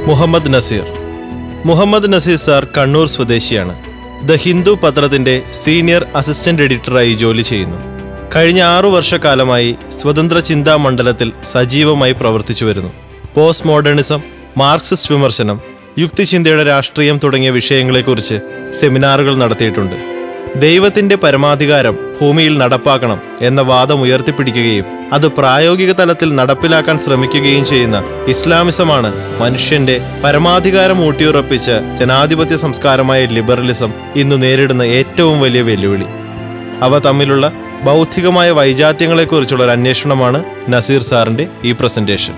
Muhammad Naseer Muhammad Naseer sir Kannur സ്വദേശിയാണ് the Hindu പത്രത്തിന്റെ senior assistant എഡിറ്ററായി ജോലി ചെയ്യുന്നു കഴിഞ്ഞ ആറു വർഷക്കാലമായി സ്വതന്ത്ര ചിന്താ മണ്ഡലത്തിൽ സജീവമായി പ്രവർത്തിച്ചു വരുന്നു പോസ്റ്റ് മോഡേണിസം മാർക്സിസ്റ്റ് വിമർശനം യുക്തിചിന്തയുടെ രാഷ്ട്രീയം തുടങ്ങിയ വിഷയങ്ങളെക്കുറിച്ച് സെമിനാറുകൾ നടത്തിയിട്ടുണ്ട് ദൈവത്തിന്റെ പരമാധികാരം ഭൂമിയിൽ നടപ്പാക്കണം എന്ന വാദം ഉയർത്തിപ്പിടിക്കുകയും അത് പ്രായോഗിക തലത്തിൽ നടപ്പിലാക്കാൻ ശ്രമിക്കുകയും ചെയ്യുന്ന ഇസ്ലാമിസമാണ് മനുഷ്യന്റെ പരമാധികാരം ഊട്ടിയുറപ്പിച്ച ജനാധിപത്യ സംസ്കാരമായ ലിബറലിസം ഇന്ന് നേരിടുന്ന ഏറ്റവും വലിയ വെല്ലുവിളി അവ തമ്മിലുള്ള ബൗദ്ധികമായ വൈജാത്യങ്ങളെക്കുറിച്ചുള്ള ഒരു അന്വേഷണമാണ് നസീർ സാറിന്റെ ഈ പ്രസന്റേഷൻ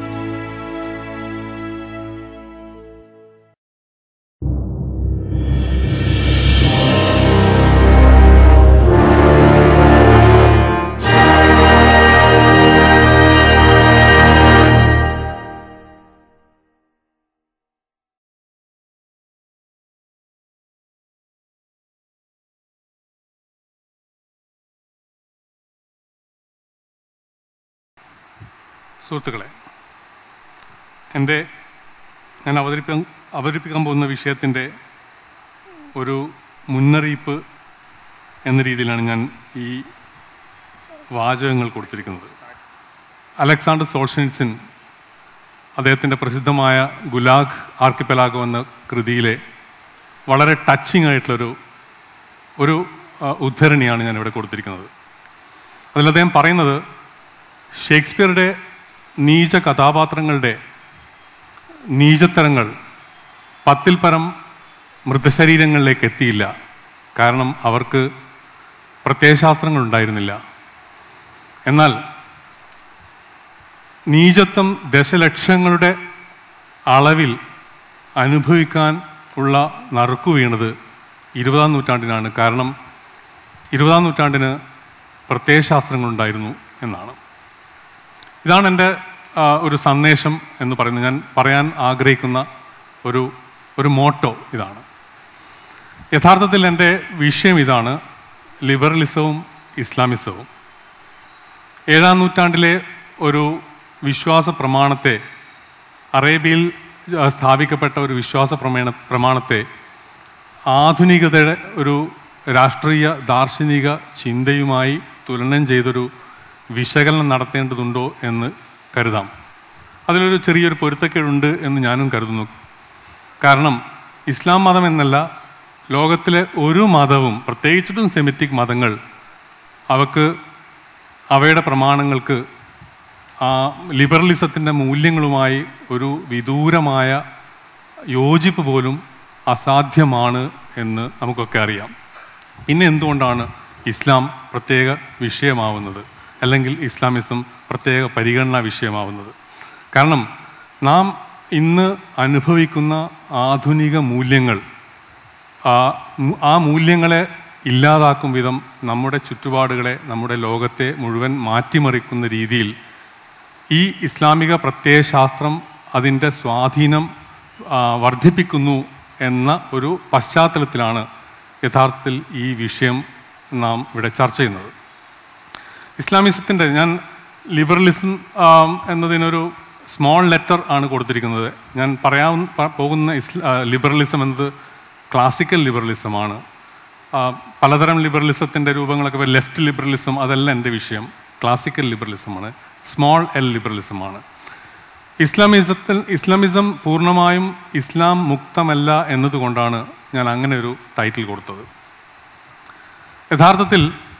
സുഹൃത്തുക്കളെ എൻ്റെ ഞാൻ അവതരിപ്പിക്കാൻ അവതരിപ്പിക്കാൻ പോകുന്ന വിഷയത്തിൻ്റെ ഒരു മുന്നറിയിപ്പ് എന്ന രീതിയിലാണ് ഞാൻ ഈ വാചകങ്ങൾ കൊടുത്തിരിക്കുന്നത് അലക്സാണ്ടർ സോൾഷനിറ്റ്സിൻ അദ്ദേഹത്തിൻ്റെ പ്രസിദ്ധമായ ഗുലാഗ് ആർക്കിപ്പലാഗോ എന്ന കൃതിയിലെ വളരെ ടച്ചിങ് ആയിട്ടുള്ളൊരു ഒരു ആ, ഉദ്ധരണിയാണ് ഞാൻ ഇവിടെ കൊടുത്തിരിക്കുന്നത് അതിൽ അദ്ദേഹം പറയുന്നത് ഷേക്സ്പിയറുടെ നീച കഥാപാത്രങ്ങളുടെ നീചത്തരങ്ങൾ പത്തിൽ പരം മൃതശരീരങ്ങളിലേക്ക് എത്തിയില്ല കാരണം അവർക്ക് പ്രത്യയശാസ്ത്രങ്ങൾ ഉണ്ടായിരുന്നില്ല എന്നാൽ നീചത്വം ദശലക്ഷങ്ങളുടെ അളവിൽ അനുഭവിക്കാൻ ഉള്ള നറുക്കു വീണത് ഇരുപതാം നൂറ്റാണ്ടിനാണ് കാരണം ഇരുപതാം നൂറ്റാണ്ടിന് പ്രത്യയശാസ്ത്രങ്ങളുണ്ടായിരുന്നു എന്നാണ് ഇതാണ് എൻ്റെ ആ, ഒരു സന്ദേശം എന്ന് പറയുന്നത് ഞാൻ പറയാൻ ആഗ്രഹിക്കുന്ന ഒരു ഒരു മോട്ടോ ഇതാണ് യഥാർത്ഥത്തിൽ എൻ്റെ വിഷയം ഇതാണ് ലിബറലിസവും ഇസ്ലാമിസവും ഏഴാം നൂറ്റാണ്ടിലെ ഒരു വിശ്വാസ പ്രമാണത്തെ അറേബ്യയിൽ ആ, സ്ഥാപിക്കപ്പെട്ട ഒരു വിശ്വാസ പ്രമേണ പ്രമാണത്തെ ആധുനികതയുടെ ഒരു രാഷ്ട്രീയ ദാർശനിക ചിന്തയുമായി തുലനം ചെയ്തൊരു വിശകലനം നടത്തേണ്ടതുണ്ടോ എന്ന് കരുതാം അതിലൊരു ചെറിയൊരു പൊരുത്തക്കേടുണ്ട് എന്ന് ഞാനും കരുതുന്നു കാരണം ഇസ്ലാം മതം എന്നല്ല ലോകത്തിലെ ഒരു മതവും പ്രത്യേകിച്ചിട്ടും സെമിറ്റിക് മതങ്ങൾ അവക്ക് അവയുടെ പ്രമാണങ്ങൾക്ക് ആ ലിബറലിസത്തിൻ്റെ മൂല്യങ്ങളുമായി ഒരു വിദൂരമായ യോജിപ്പ് പോലും അസാധ്യമാണ് എന്ന് നമുക്കൊക്കെ അറിയാം പിന്നെ എന്തുകൊണ്ടാണ് ഇസ്ലാം പ്രത്യേക വിഷയമാവുന്നത് അല്ലെങ്കിൽ ഇസ്ലാമിസം പ്രത്യേക പരിഗണനാ വിഷയമാവുന്നത് കാരണം നാം ഇന്ന് അനുഭവിക്കുന്ന ആധുനിക മൂല്യങ്ങൾ ആ മു- ആ മൂല്യങ്ങളെ ഇല്ലാതാക്കും വിധം നമ്മുടെ ചുറ്റുപാടുകളെ നമ്മുടെ ലോകത്തെ മുഴുവൻ മാറ്റിമറിക്കുന്ന രീതിയിൽ ഈ ഇസ്ലാമിക പ്രത്യയശാസ്ത്രം അതിൻ്റെ സ്വാധീനം ആ, വർദ്ധിപ്പിക്കുന്നു എന്ന ഒരു പശ്ചാത്തലത്തിലാണ് യഥാർത്ഥത്തിൽ ഈ വിഷയം നാം ഇവിടെ ചർച്ച ചെയ്യുന്നത് ഇസ്ലാമിസത്തിൻ്റെ ഞാൻ ലിബറലിസം ആം, എന്നതിനൊരു സ്മോൾ ലെറ്റർ ആണ് കൊടുത്തിരിക്കുന്നത് ഞാൻ പറയാവുന്ന പ- പോകുന്ന ഇസ്ല ആ, ലിബറലിസം എന്നത് ക്ലാസിക്കൽ ലിബറലിസമാണ് ആ, പലതരം ലിബറലിസത്തിൻ്റെ രൂപങ്ങളൊക്കെ ലെഫ്റ്റ് ലിബറലിസം അതല്ല എൻ്റെ വിഷയം ക്ലാസിക്കൽ ലിബറലിസമാണ് സ്മോൾ എൽ ലിബറലിസമാണ് ഇസ്ലാമിസത്തിൽ ഇസ്ലാമിസം പൂർണ്ണമായും ഇസ്ലാം മുക്തമല്ല എന്നതുകൊണ്ടാണ് ഞാൻ അങ്ങനെ ഒരു ടൈറ്റിൽ കൊടുത്തത് യഥാർത്ഥത്തിൽ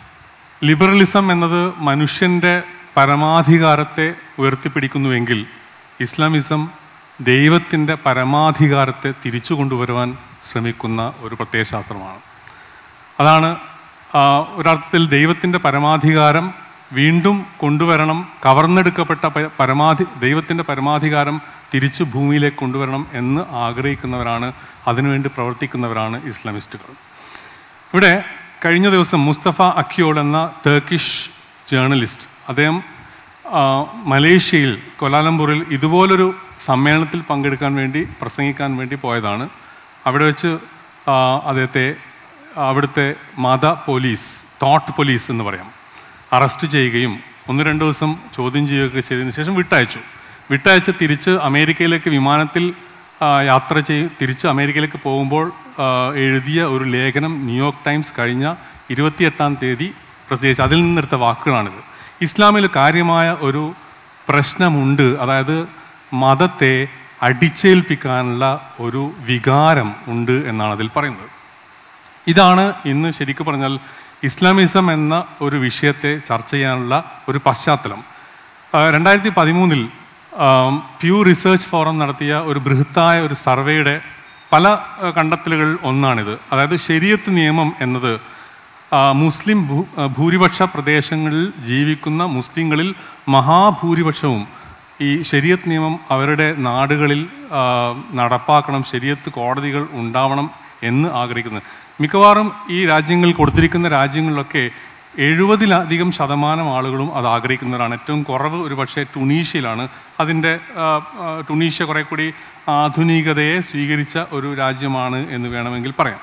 ലിബറലിസം എന്നത് മനുഷ്യൻ്റെ പരമാധികാരത്തെ ഉയർത്തിപ്പിടിക്കുന്നുവെങ്കിൽ ഇസ്ലാമിസം ദൈവത്തിൻ്റെ പരമാധികാരത്തെ തിരിച്ചു കൊണ്ടുവരുവാൻ ശ്രമിക്കുന്ന ഒരു പ്രത്യയശാസ്ത്രമാണ് അതാണ് ആ, ഒരർത്ഥത്തിൽ ദൈവത്തിൻ്റെ പരമാധികാരം വീണ്ടും കൊണ്ടുവരണം കവർന്നെടുക്കപ്പെട്ട പ- പരമാധി ദൈവത്തിൻ്റെ പരമാധികാരം തിരിച്ചു ഭൂമിയിലേക്ക് കൊണ്ടുവരണം എന്ന് ആഗ്രഹിക്കുന്നവരാണ് അതിനുവേണ്ടി പ്രവർത്തിക്കുന്നവരാണ് ഇസ്ലാമിസ്റ്റുകൾ ഇവിടെ കഴിഞ്ഞ ദിവസം മുസ്തഫ അഖിയോൾ എന്ന ടർക്കിഷ് ജേർണലിസ്റ്റ് അദ്ദേഹം ആ, മലേഷ്യയിൽ കൊലാലംപൂരിൽ ഇതുപോലൊരു സമ്മേളനത്തിൽ പങ്കെടുക്കാൻ വേണ്ടി പ്രസംഗിക്കാൻ വേണ്ടി പോയതാണ് അവിടെ വെച്ച് ആ, അദ്ദേഹത്തെ അവിടുത്തെ മത പോലീസ് തോട്ട് പോലീസ് എന്ന് പറയാം അറസ്റ്റ് ചെയ്യുകയും ഒന്ന് രണ്ട് ദിവസം ചോദ്യം ചെയ്യുകയൊക്കെ ചെയ്തതിന് ശേഷം വിട്ടയച്ചു വിട്ടയച്ച് തിരിച്ച് അമേരിക്കയിലേക്ക് വിമാനത്തിൽ ആ, യാത്ര ചെയ്ത് തിരിച്ച് അമേരിക്കയിലേക്ക് പോകുമ്പോൾ ആ, എഴുതിയ ഒരു ലേഖനം ന്യൂയോർക്ക് ടൈംസ് കഴിഞ്ഞ ഇരുപത്തിയെട്ടാം തീയതി പ്രത്യേകിച്ച് അതിൽ നിന്നെടുത്ത വാക്കുകളാണിത് ഇസ്ലാമിൽ കാര്യമായ ഒരു പ്രശ്നമുണ്ട് അതായത് മതത്തെ അടിച്ചേൽപ്പിക്കാനുള്ള ഒരു വികാരം ഉണ്ട് എന്നാണ് അതിൽ പറയുന്നത് ഇതാണ് ഇന്ന് ശരിക്കും പറഞ്ഞാൽ ഇസ്ലാമിസം എന്ന ഒരു വിഷയത്തെ ചർച്ച ചെയ്യാനുള്ള ഒരു പശ്ചാത്തലം ആ, രണ്ടായിരത്തി പതിമൂന്നിൽ പ്യൂ റിസർച്ച് ഫോറം നടത്തിയ ഒരു ബൃഹത്തായ ഒരു സർവേയുടെ പല ആ, കണ്ടെത്തലുകൾ ഒന്നാണിത് അതായത് ശരീരത്ത് നിയമം എന്നത് ആ, മുസ്ലിം ഭൂ- ആ, ഭൂരിപക്ഷ പ്രദേശങ്ങളിൽ ജീവിക്കുന്ന മുസ്ലിങ്ങളിൽ മഹാഭൂരിപക്ഷവും ഈ ശരീരത്ത് നിയമം അവരുടെ നാടുകളിൽ ആ, നടപ്പാക്കണം ശരീരത്ത് കോടതികൾ ഉണ്ടാവണം എന്ന് ആഗ്രഹിക്കുന്നത് മിക്കവാറും ഈ രാജ്യങ്ങൾ കൊടുത്തിരിക്കുന്ന രാജ്യങ്ങളിലൊക്കെ എഴുപതിലധികം ശതമാനം ആളുകളും അത് ആഗ്രഹിക്കുന്നവരാണ് ഏറ്റവും കുറവ് ഒരു പക്ഷേ ടുണീഷ്യയിലാണ് അതിൻ്റെ ആ, ആ, ടുണീഷ്യ കുറെ കൂടി ആധുനികതയെ സ്വീകരിച്ച ഒരു രാജ്യമാണ് എന്ന് വേണമെങ്കിൽ പറയാം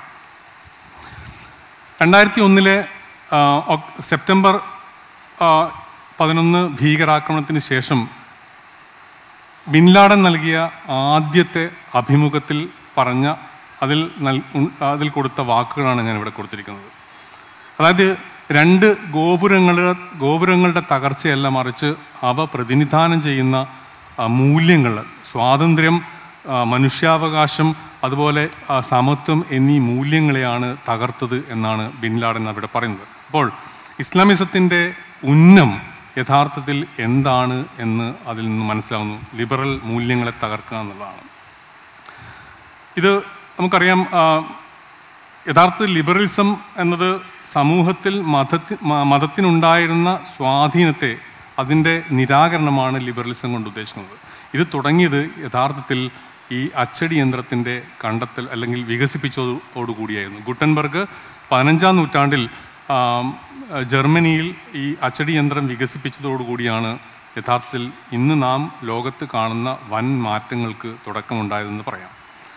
രണ്ടായിരത്തി ഒന്നിലെ സെപ്റ്റംബർ ആ, പതിനൊന്ന് ഭീകരാക്രമണത്തിന് ശേഷം ബിൻലാഡൻ നൽകിയ ആദ്യത്തെ അഭിമുഖത്തിൽ പറഞ്ഞ അതിൽ നൽ ഉൺ- അതിൽ കൊടുത്ത വാക്കുകളാണ് ഞാൻ ഇവിടെ കൊടുത്തിരിക്കുന്നത് അതായത് രണ്ട് ഗോപുരങ്ങളുടെ ഗോപുരങ്ങളുടെ തകർച്ചയല്ല മറിച്ച് അവ പ്രതിനിധാനം ചെയ്യുന്ന ആ, മൂല്യങ്ങൾ സ്വാതന്ത്ര്യം ആ, മനുഷ്യാവകാശം അതുപോലെ ആ, സമത്വം എന്നീ മൂല്യങ്ങളെയാണ് തകർത്തത് എന്നാണ് ബിൻ ലാഡൻ അവിടെ പറയുന്നത് അപ്പോൾ ഇസ്ലാമിസത്തിൻ്റെ ഉന്നം യഥാർത്ഥത്തിൽ എന്താണ് എന്ന് അതിൽ നിന്ന് മനസ്സിലാവുന്നു ലിബറൽ മൂല്യങ്ങളെ തകർക്കുക എന്നുള്ളതാണ് ഇത് നമുക്കറിയാം ആ, യഥാർത്ഥത്തിൽ ലിബറലിസം എന്നത് സമൂഹത്തിൽ മതത്തി മ- മതത്തിനുണ്ടായിരുന്ന സ്വാധീനത്തെ അതിൻ്റെ നിരാകരണമാണ് ലിബറലിസം കൊണ്ട് ഉദ്ദേശിക്കുന്നത് ഇത് തുടങ്ങിയത് യഥാർത്ഥത്തിൽ ഈ അച്ചടി യന്ത്രത്തിൻ്റെ കണ്ടെത്തൽ അല്ലെങ്കിൽ വികസിപ്പിച്ചതോടുകൂടിയായിരുന്നു ഗുട്ടൻബർഗ് പതിനഞ്ചാം നൂറ്റാണ്ടിൽ ആം, ജർമ്മനിയിൽ ഈ അച്ചടി യന്ത്രം വികസിപ്പിച്ചതോടുകൂടിയാണ് യഥാർത്ഥത്തിൽ ഇന്ന് നാം ലോകത്ത് കാണുന്ന വൻ മാറ്റങ്ങൾക്ക് തുടക്കമുണ്ടായതെന്ന് പറയാം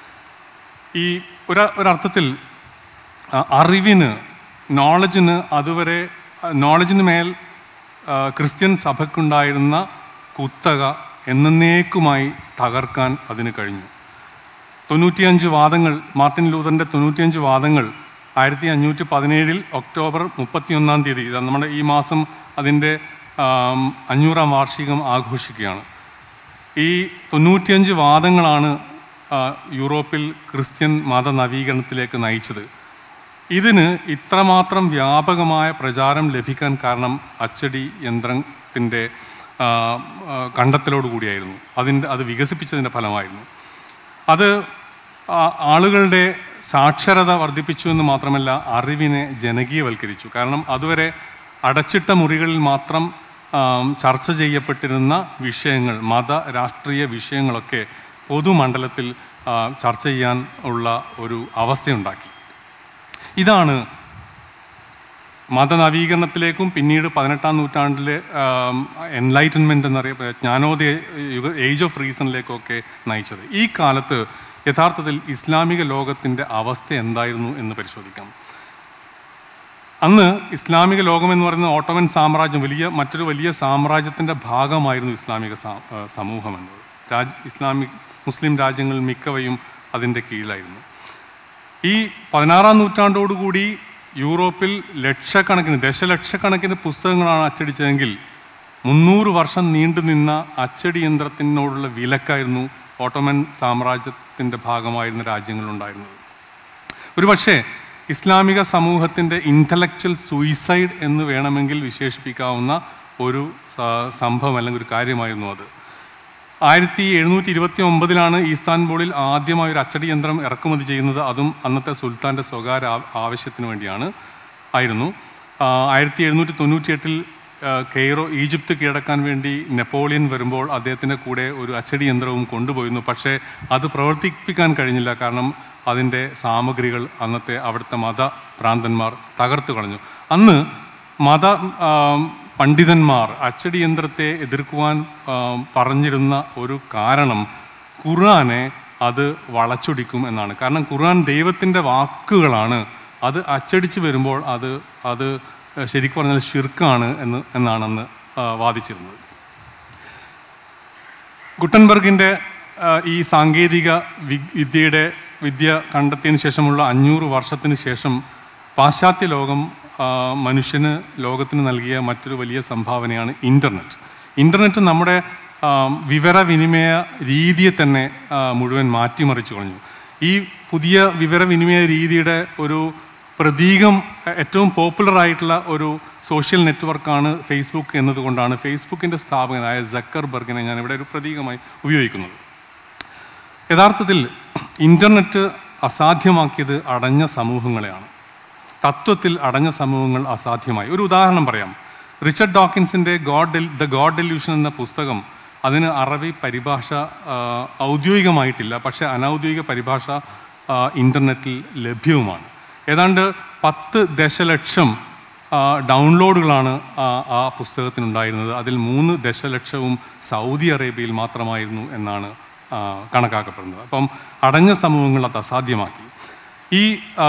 ഈ ഒരു ഒരർത്ഥത്തിൽ ആ, അറിവിന് നോളജിന് അതുവരെ നോളജിന് മേൽ ആ, ക്രിസ്ത്യൻ സഭയ്ക്കുണ്ടായിരുന്ന കുത്തക എന്നേക്കുമായി തകർക്കാൻ അതിന് കഴിഞ്ഞു തൊണ്ണൂറ്റിയഞ്ച് വാദങ്ങൾ മാർട്ടിൻ ലൂതറിൻ്റെ തൊണ്ണൂറ്റിയഞ്ച് വാദങ്ങൾ ആയിരത്തി അഞ്ഞൂറ്റി പതിനേഴിൽ ഒക്ടോബർ മുപ്പത്തിയൊന്നാം തീയതി ഇത് നമ്മുടെ ഈ മാസം അതിൻ്റെ ആം, അഞ്ഞൂറാം വാർഷികം ആഘോഷിക്കുകയാണ് ഈ തൊണ്ണൂറ്റിയഞ്ച് വാദങ്ങളാണ് ആ, യൂറോപ്പിൽ ക്രിസ്ത്യൻ മത നവീകരണത്തിലേക്ക് നയിച്ചത് ഇതിന് ഇത്രമാത്രം വ്യാപകമായ പ്രചാരം ലഭിക്കാൻ കാരണം അച്ചടി യന്ത്രത്തിൻ്റെ ആ, ആ, കണ്ടെത്തലോടുകൂടിയായിരുന്നു അതിൻ്റെ അത് വികസിപ്പിച്ചതിൻ്റെ ഫലമായിരുന്നു അത് ആ- ആളുകളുടെ സാക്ഷരത വർദ്ധിപ്പിച്ചു എന്ന് മാത്രമല്ല അറിവിനെ ജനകീയവൽക്കരിച്ചു കാരണം അതുവരെ അടച്ചിട്ട മുറികളിൽ മാത്രം ആം, ചർച്ച ചെയ്യപ്പെട്ടിരുന്ന വിഷയങ്ങൾ മത രാഷ്ട്രീയ വിഷയങ്ങളൊക്കെ പൊതുമണ്ഡലത്തിൽ ആ, ചർച്ച ചെയ്യാൻ ഉള്ള ഒരു അവസ്ഥയുണ്ടാക്കി ഇതാണ് മതനവീകരണത്തിലേക്കും പിന്നീട് പതിനെട്ടാം നൂറ്റാണ്ടിലെ എൻലൈറ്റൻമെൻറ്റ് എന്നറിയ ജ്ഞാനോദയ യുഗ ഏജ് ഓഫ് റീസണിലേക്കൊക്കെ നയിച്ചത് ഈ കാലത്ത് യഥാർത്ഥത്തിൽ ഇസ്ലാമിക ലോകത്തിൻ്റെ അവസ്ഥ എന്തായിരുന്നു എന്ന് പരിശോധിക്കാം അന്ന് ഇസ്ലാമിക ലോകം എന്ന് പറയുന്ന ഓട്ടോമൻ സാമ്രാജ്യം വലിയ മറ്റൊരു വലിയ സാമ്രാജ്യത്തിൻ്റെ ഭാഗമായിരുന്നു ഇസ്ലാമിക സാ- ആ, സമൂഹം എന്നത് രാജ് ഇസ്ലാമിക് മുസ്ലിം രാജ്യങ്ങൾ മിക്കവയും അതിൻ്റെ കീഴിലായിരുന്നു ഈ പതിനാറാം നൂറ്റാണ്ടോടുകൂടി യൂറോപ്പിൽ ലക്ഷക്കണക്കിന് ദശലക്ഷക്കണക്കിന് പുസ്തകങ്ങളാണ് അച്ചടിച്ചതെങ്കിൽ മുന്നൂറ് വർഷം നീണ്ടു നിന്ന അച്ചടി യന്ത്രത്തിനോടുള്ള വിലക്കായിരുന്നു ഓട്ടോമൻ സാമ്രാജ്യത്തിൻ്റെ ഭാഗമായിരുന്ന രാജ്യങ്ങളുണ്ടായിരുന്നത് ഒരുപക്ഷെ ഇസ്ലാമിക സമൂഹത്തിൻ്റെ ഇൻ്റലക്ച്വൽ സൂയിസൈഡ് എന്ന് വേണമെങ്കിൽ വിശേഷിപ്പിക്കാവുന്ന ഒരു സ- സംഭവം അല്ലെങ്കിൽ ഒരു കാര്യമായിരുന്നു അത് ആയിരത്തി എഴുന്നൂറ്റി ഇരുപത്തി ഒമ്പതിലാണ് ഈസ്താൻബുളിൽ ആദ്യമായി ഒരു അച്ചടി യന്ത്രം ഇറക്കുമതി ചെയ്യുന്നത് അതും അന്നത്തെ സുൽത്താൻ്റെ സ്വകാര്യ ആ- ആവശ്യത്തിന് വേണ്ടിയാണ് ആയിരുന്നു ആ, ആയിരത്തി എഴുന്നൂറ്റി തൊണ്ണൂറ്റി എട്ടിൽ കെയ്റോ ഈജിപ്ത് കീഴടക്കാൻ വേണ്ടി നെപ്പോളിയൻ വരുമ്പോൾ അദ്ദേഹത്തിൻ്റെ കൂടെ ഒരു അച്ചടി യന്ത്രവും കൊണ്ടുപോയിരുന്നു പക്ഷേ അത് പ്രവർത്തിപ്പിക്കാൻ കഴിഞ്ഞില്ല കാരണം അതിൻ്റെ സാമഗ്രികൾ അന്നത്തെ അവിടുത്തെ മത ഭ്രാന്തന്മാർ തകർത്തു കളഞ്ഞു അന്ന് മത ആ, പണ്ഡിതന്മാർ അച്ചടി യന്ത്രത്തെ എതിർക്കുവാൻ ആ, പറഞ്ഞിരുന്ന ഒരു കാരണം ഖുർആനെ അത് വളച്ചൊടിക്കും എന്നാണ് കാരണം ഖുർആൻ ദൈവത്തിൻ്റെ വാക്കുകളാണ് അത് അച്ചടിച്ച് വരുമ്പോൾ അത് അത് ശരിക്കും പറഞ്ഞാൽ ഷിർക്കാണ് എന്ന് എന്നാണ് അന്ന് ആ, വാദിച്ചിരുന്നത് ഗുട്ടൻബർഗിൻ്റെ ആ, ഈ സാങ്കേതിക വി- വിദ്യയുടെ വിദ്യ കണ്ടെത്തിയതിന് ശേഷമുള്ള അഞ്ഞൂറ് വർഷത്തിന് ശേഷം പാശ്ചാത്യ ലോകം ആ, മനുഷ്യന് ലോകത്തിന് നൽകിയ മറ്റൊരു വലിയ സംഭാവനയാണ് ഇൻ്റർനെറ്റ് ഇൻ്റർനെറ്റ് നമ്മുടെ ആ, വിവരവിനിമയ രീതിയെ തന്നെ ആ, മുഴുവൻ മാറ്റിമറിച്ചു കളഞ്ഞു ഈ പുതിയ വിവരവിനിമയ രീതിയുടെ ഒരു പ്രതീകം എ- ഏറ്റവും പോപ്പുലർ ആയിട്ടുള്ള ഒരു സോഷ്യൽ നെറ്റ്വർക്കാണ് ഫേസ്ബുക്ക് എന്നതുകൊണ്ടാണ് ഫേസ്ബുക്കിൻ്റെ സ്ഥാപകനായ ജക്കർബർഗിനെ ഞാൻ ഇവിടെ ഒരു പ്രതീകമായി ഉപയോഗിക്കുന്നത് യഥാർത്ഥത്തിൽ ഇൻ്റർനെറ്റ് അസാധ്യമാക്കിയത് അടഞ്ഞ സമൂഹങ്ങളെയാണ് തത്വത്തിൽ അടഞ്ഞ സമൂഹങ്ങൾ അസാധ്യമായി ഒരു ഉദാഹരണം പറയാം റിച്ചർഡ് ഡോക്കിൻസിൻ്റെ ഗോഡ് ദ ഗോഡ് ഡെല്യൂഷൻ എന്ന പുസ്തകം അതിന് അറബി പരിഭാഷ ആ, ഔദ്യോഗികമായിട്ടില്ല പക്ഷേ അനൗദ്യോഗിക പരിഭാഷ ആ, ഇൻ്റർനെറ്റിൽ ലഭ്യവുമാണ് ഏതാണ്ട് പത്ത് ദശലക്ഷം ആ, ഡൗൺലോഡുകളാണ് ആ, ആ പുസ്തകത്തിനുണ്ടായിരുന്നത് അതിൽ മൂന്ന് ദശലക്ഷവും സൗദി അറേബ്യയിൽ മാത്രമായിരുന്നു എന്നാണ് ആ, കണക്കാക്കപ്പെടുന്നത് അപ്പം അടഞ്ഞ സമൂഹങ്ങൾ അത് അസാധ്യമാക്കി ഈ ആ,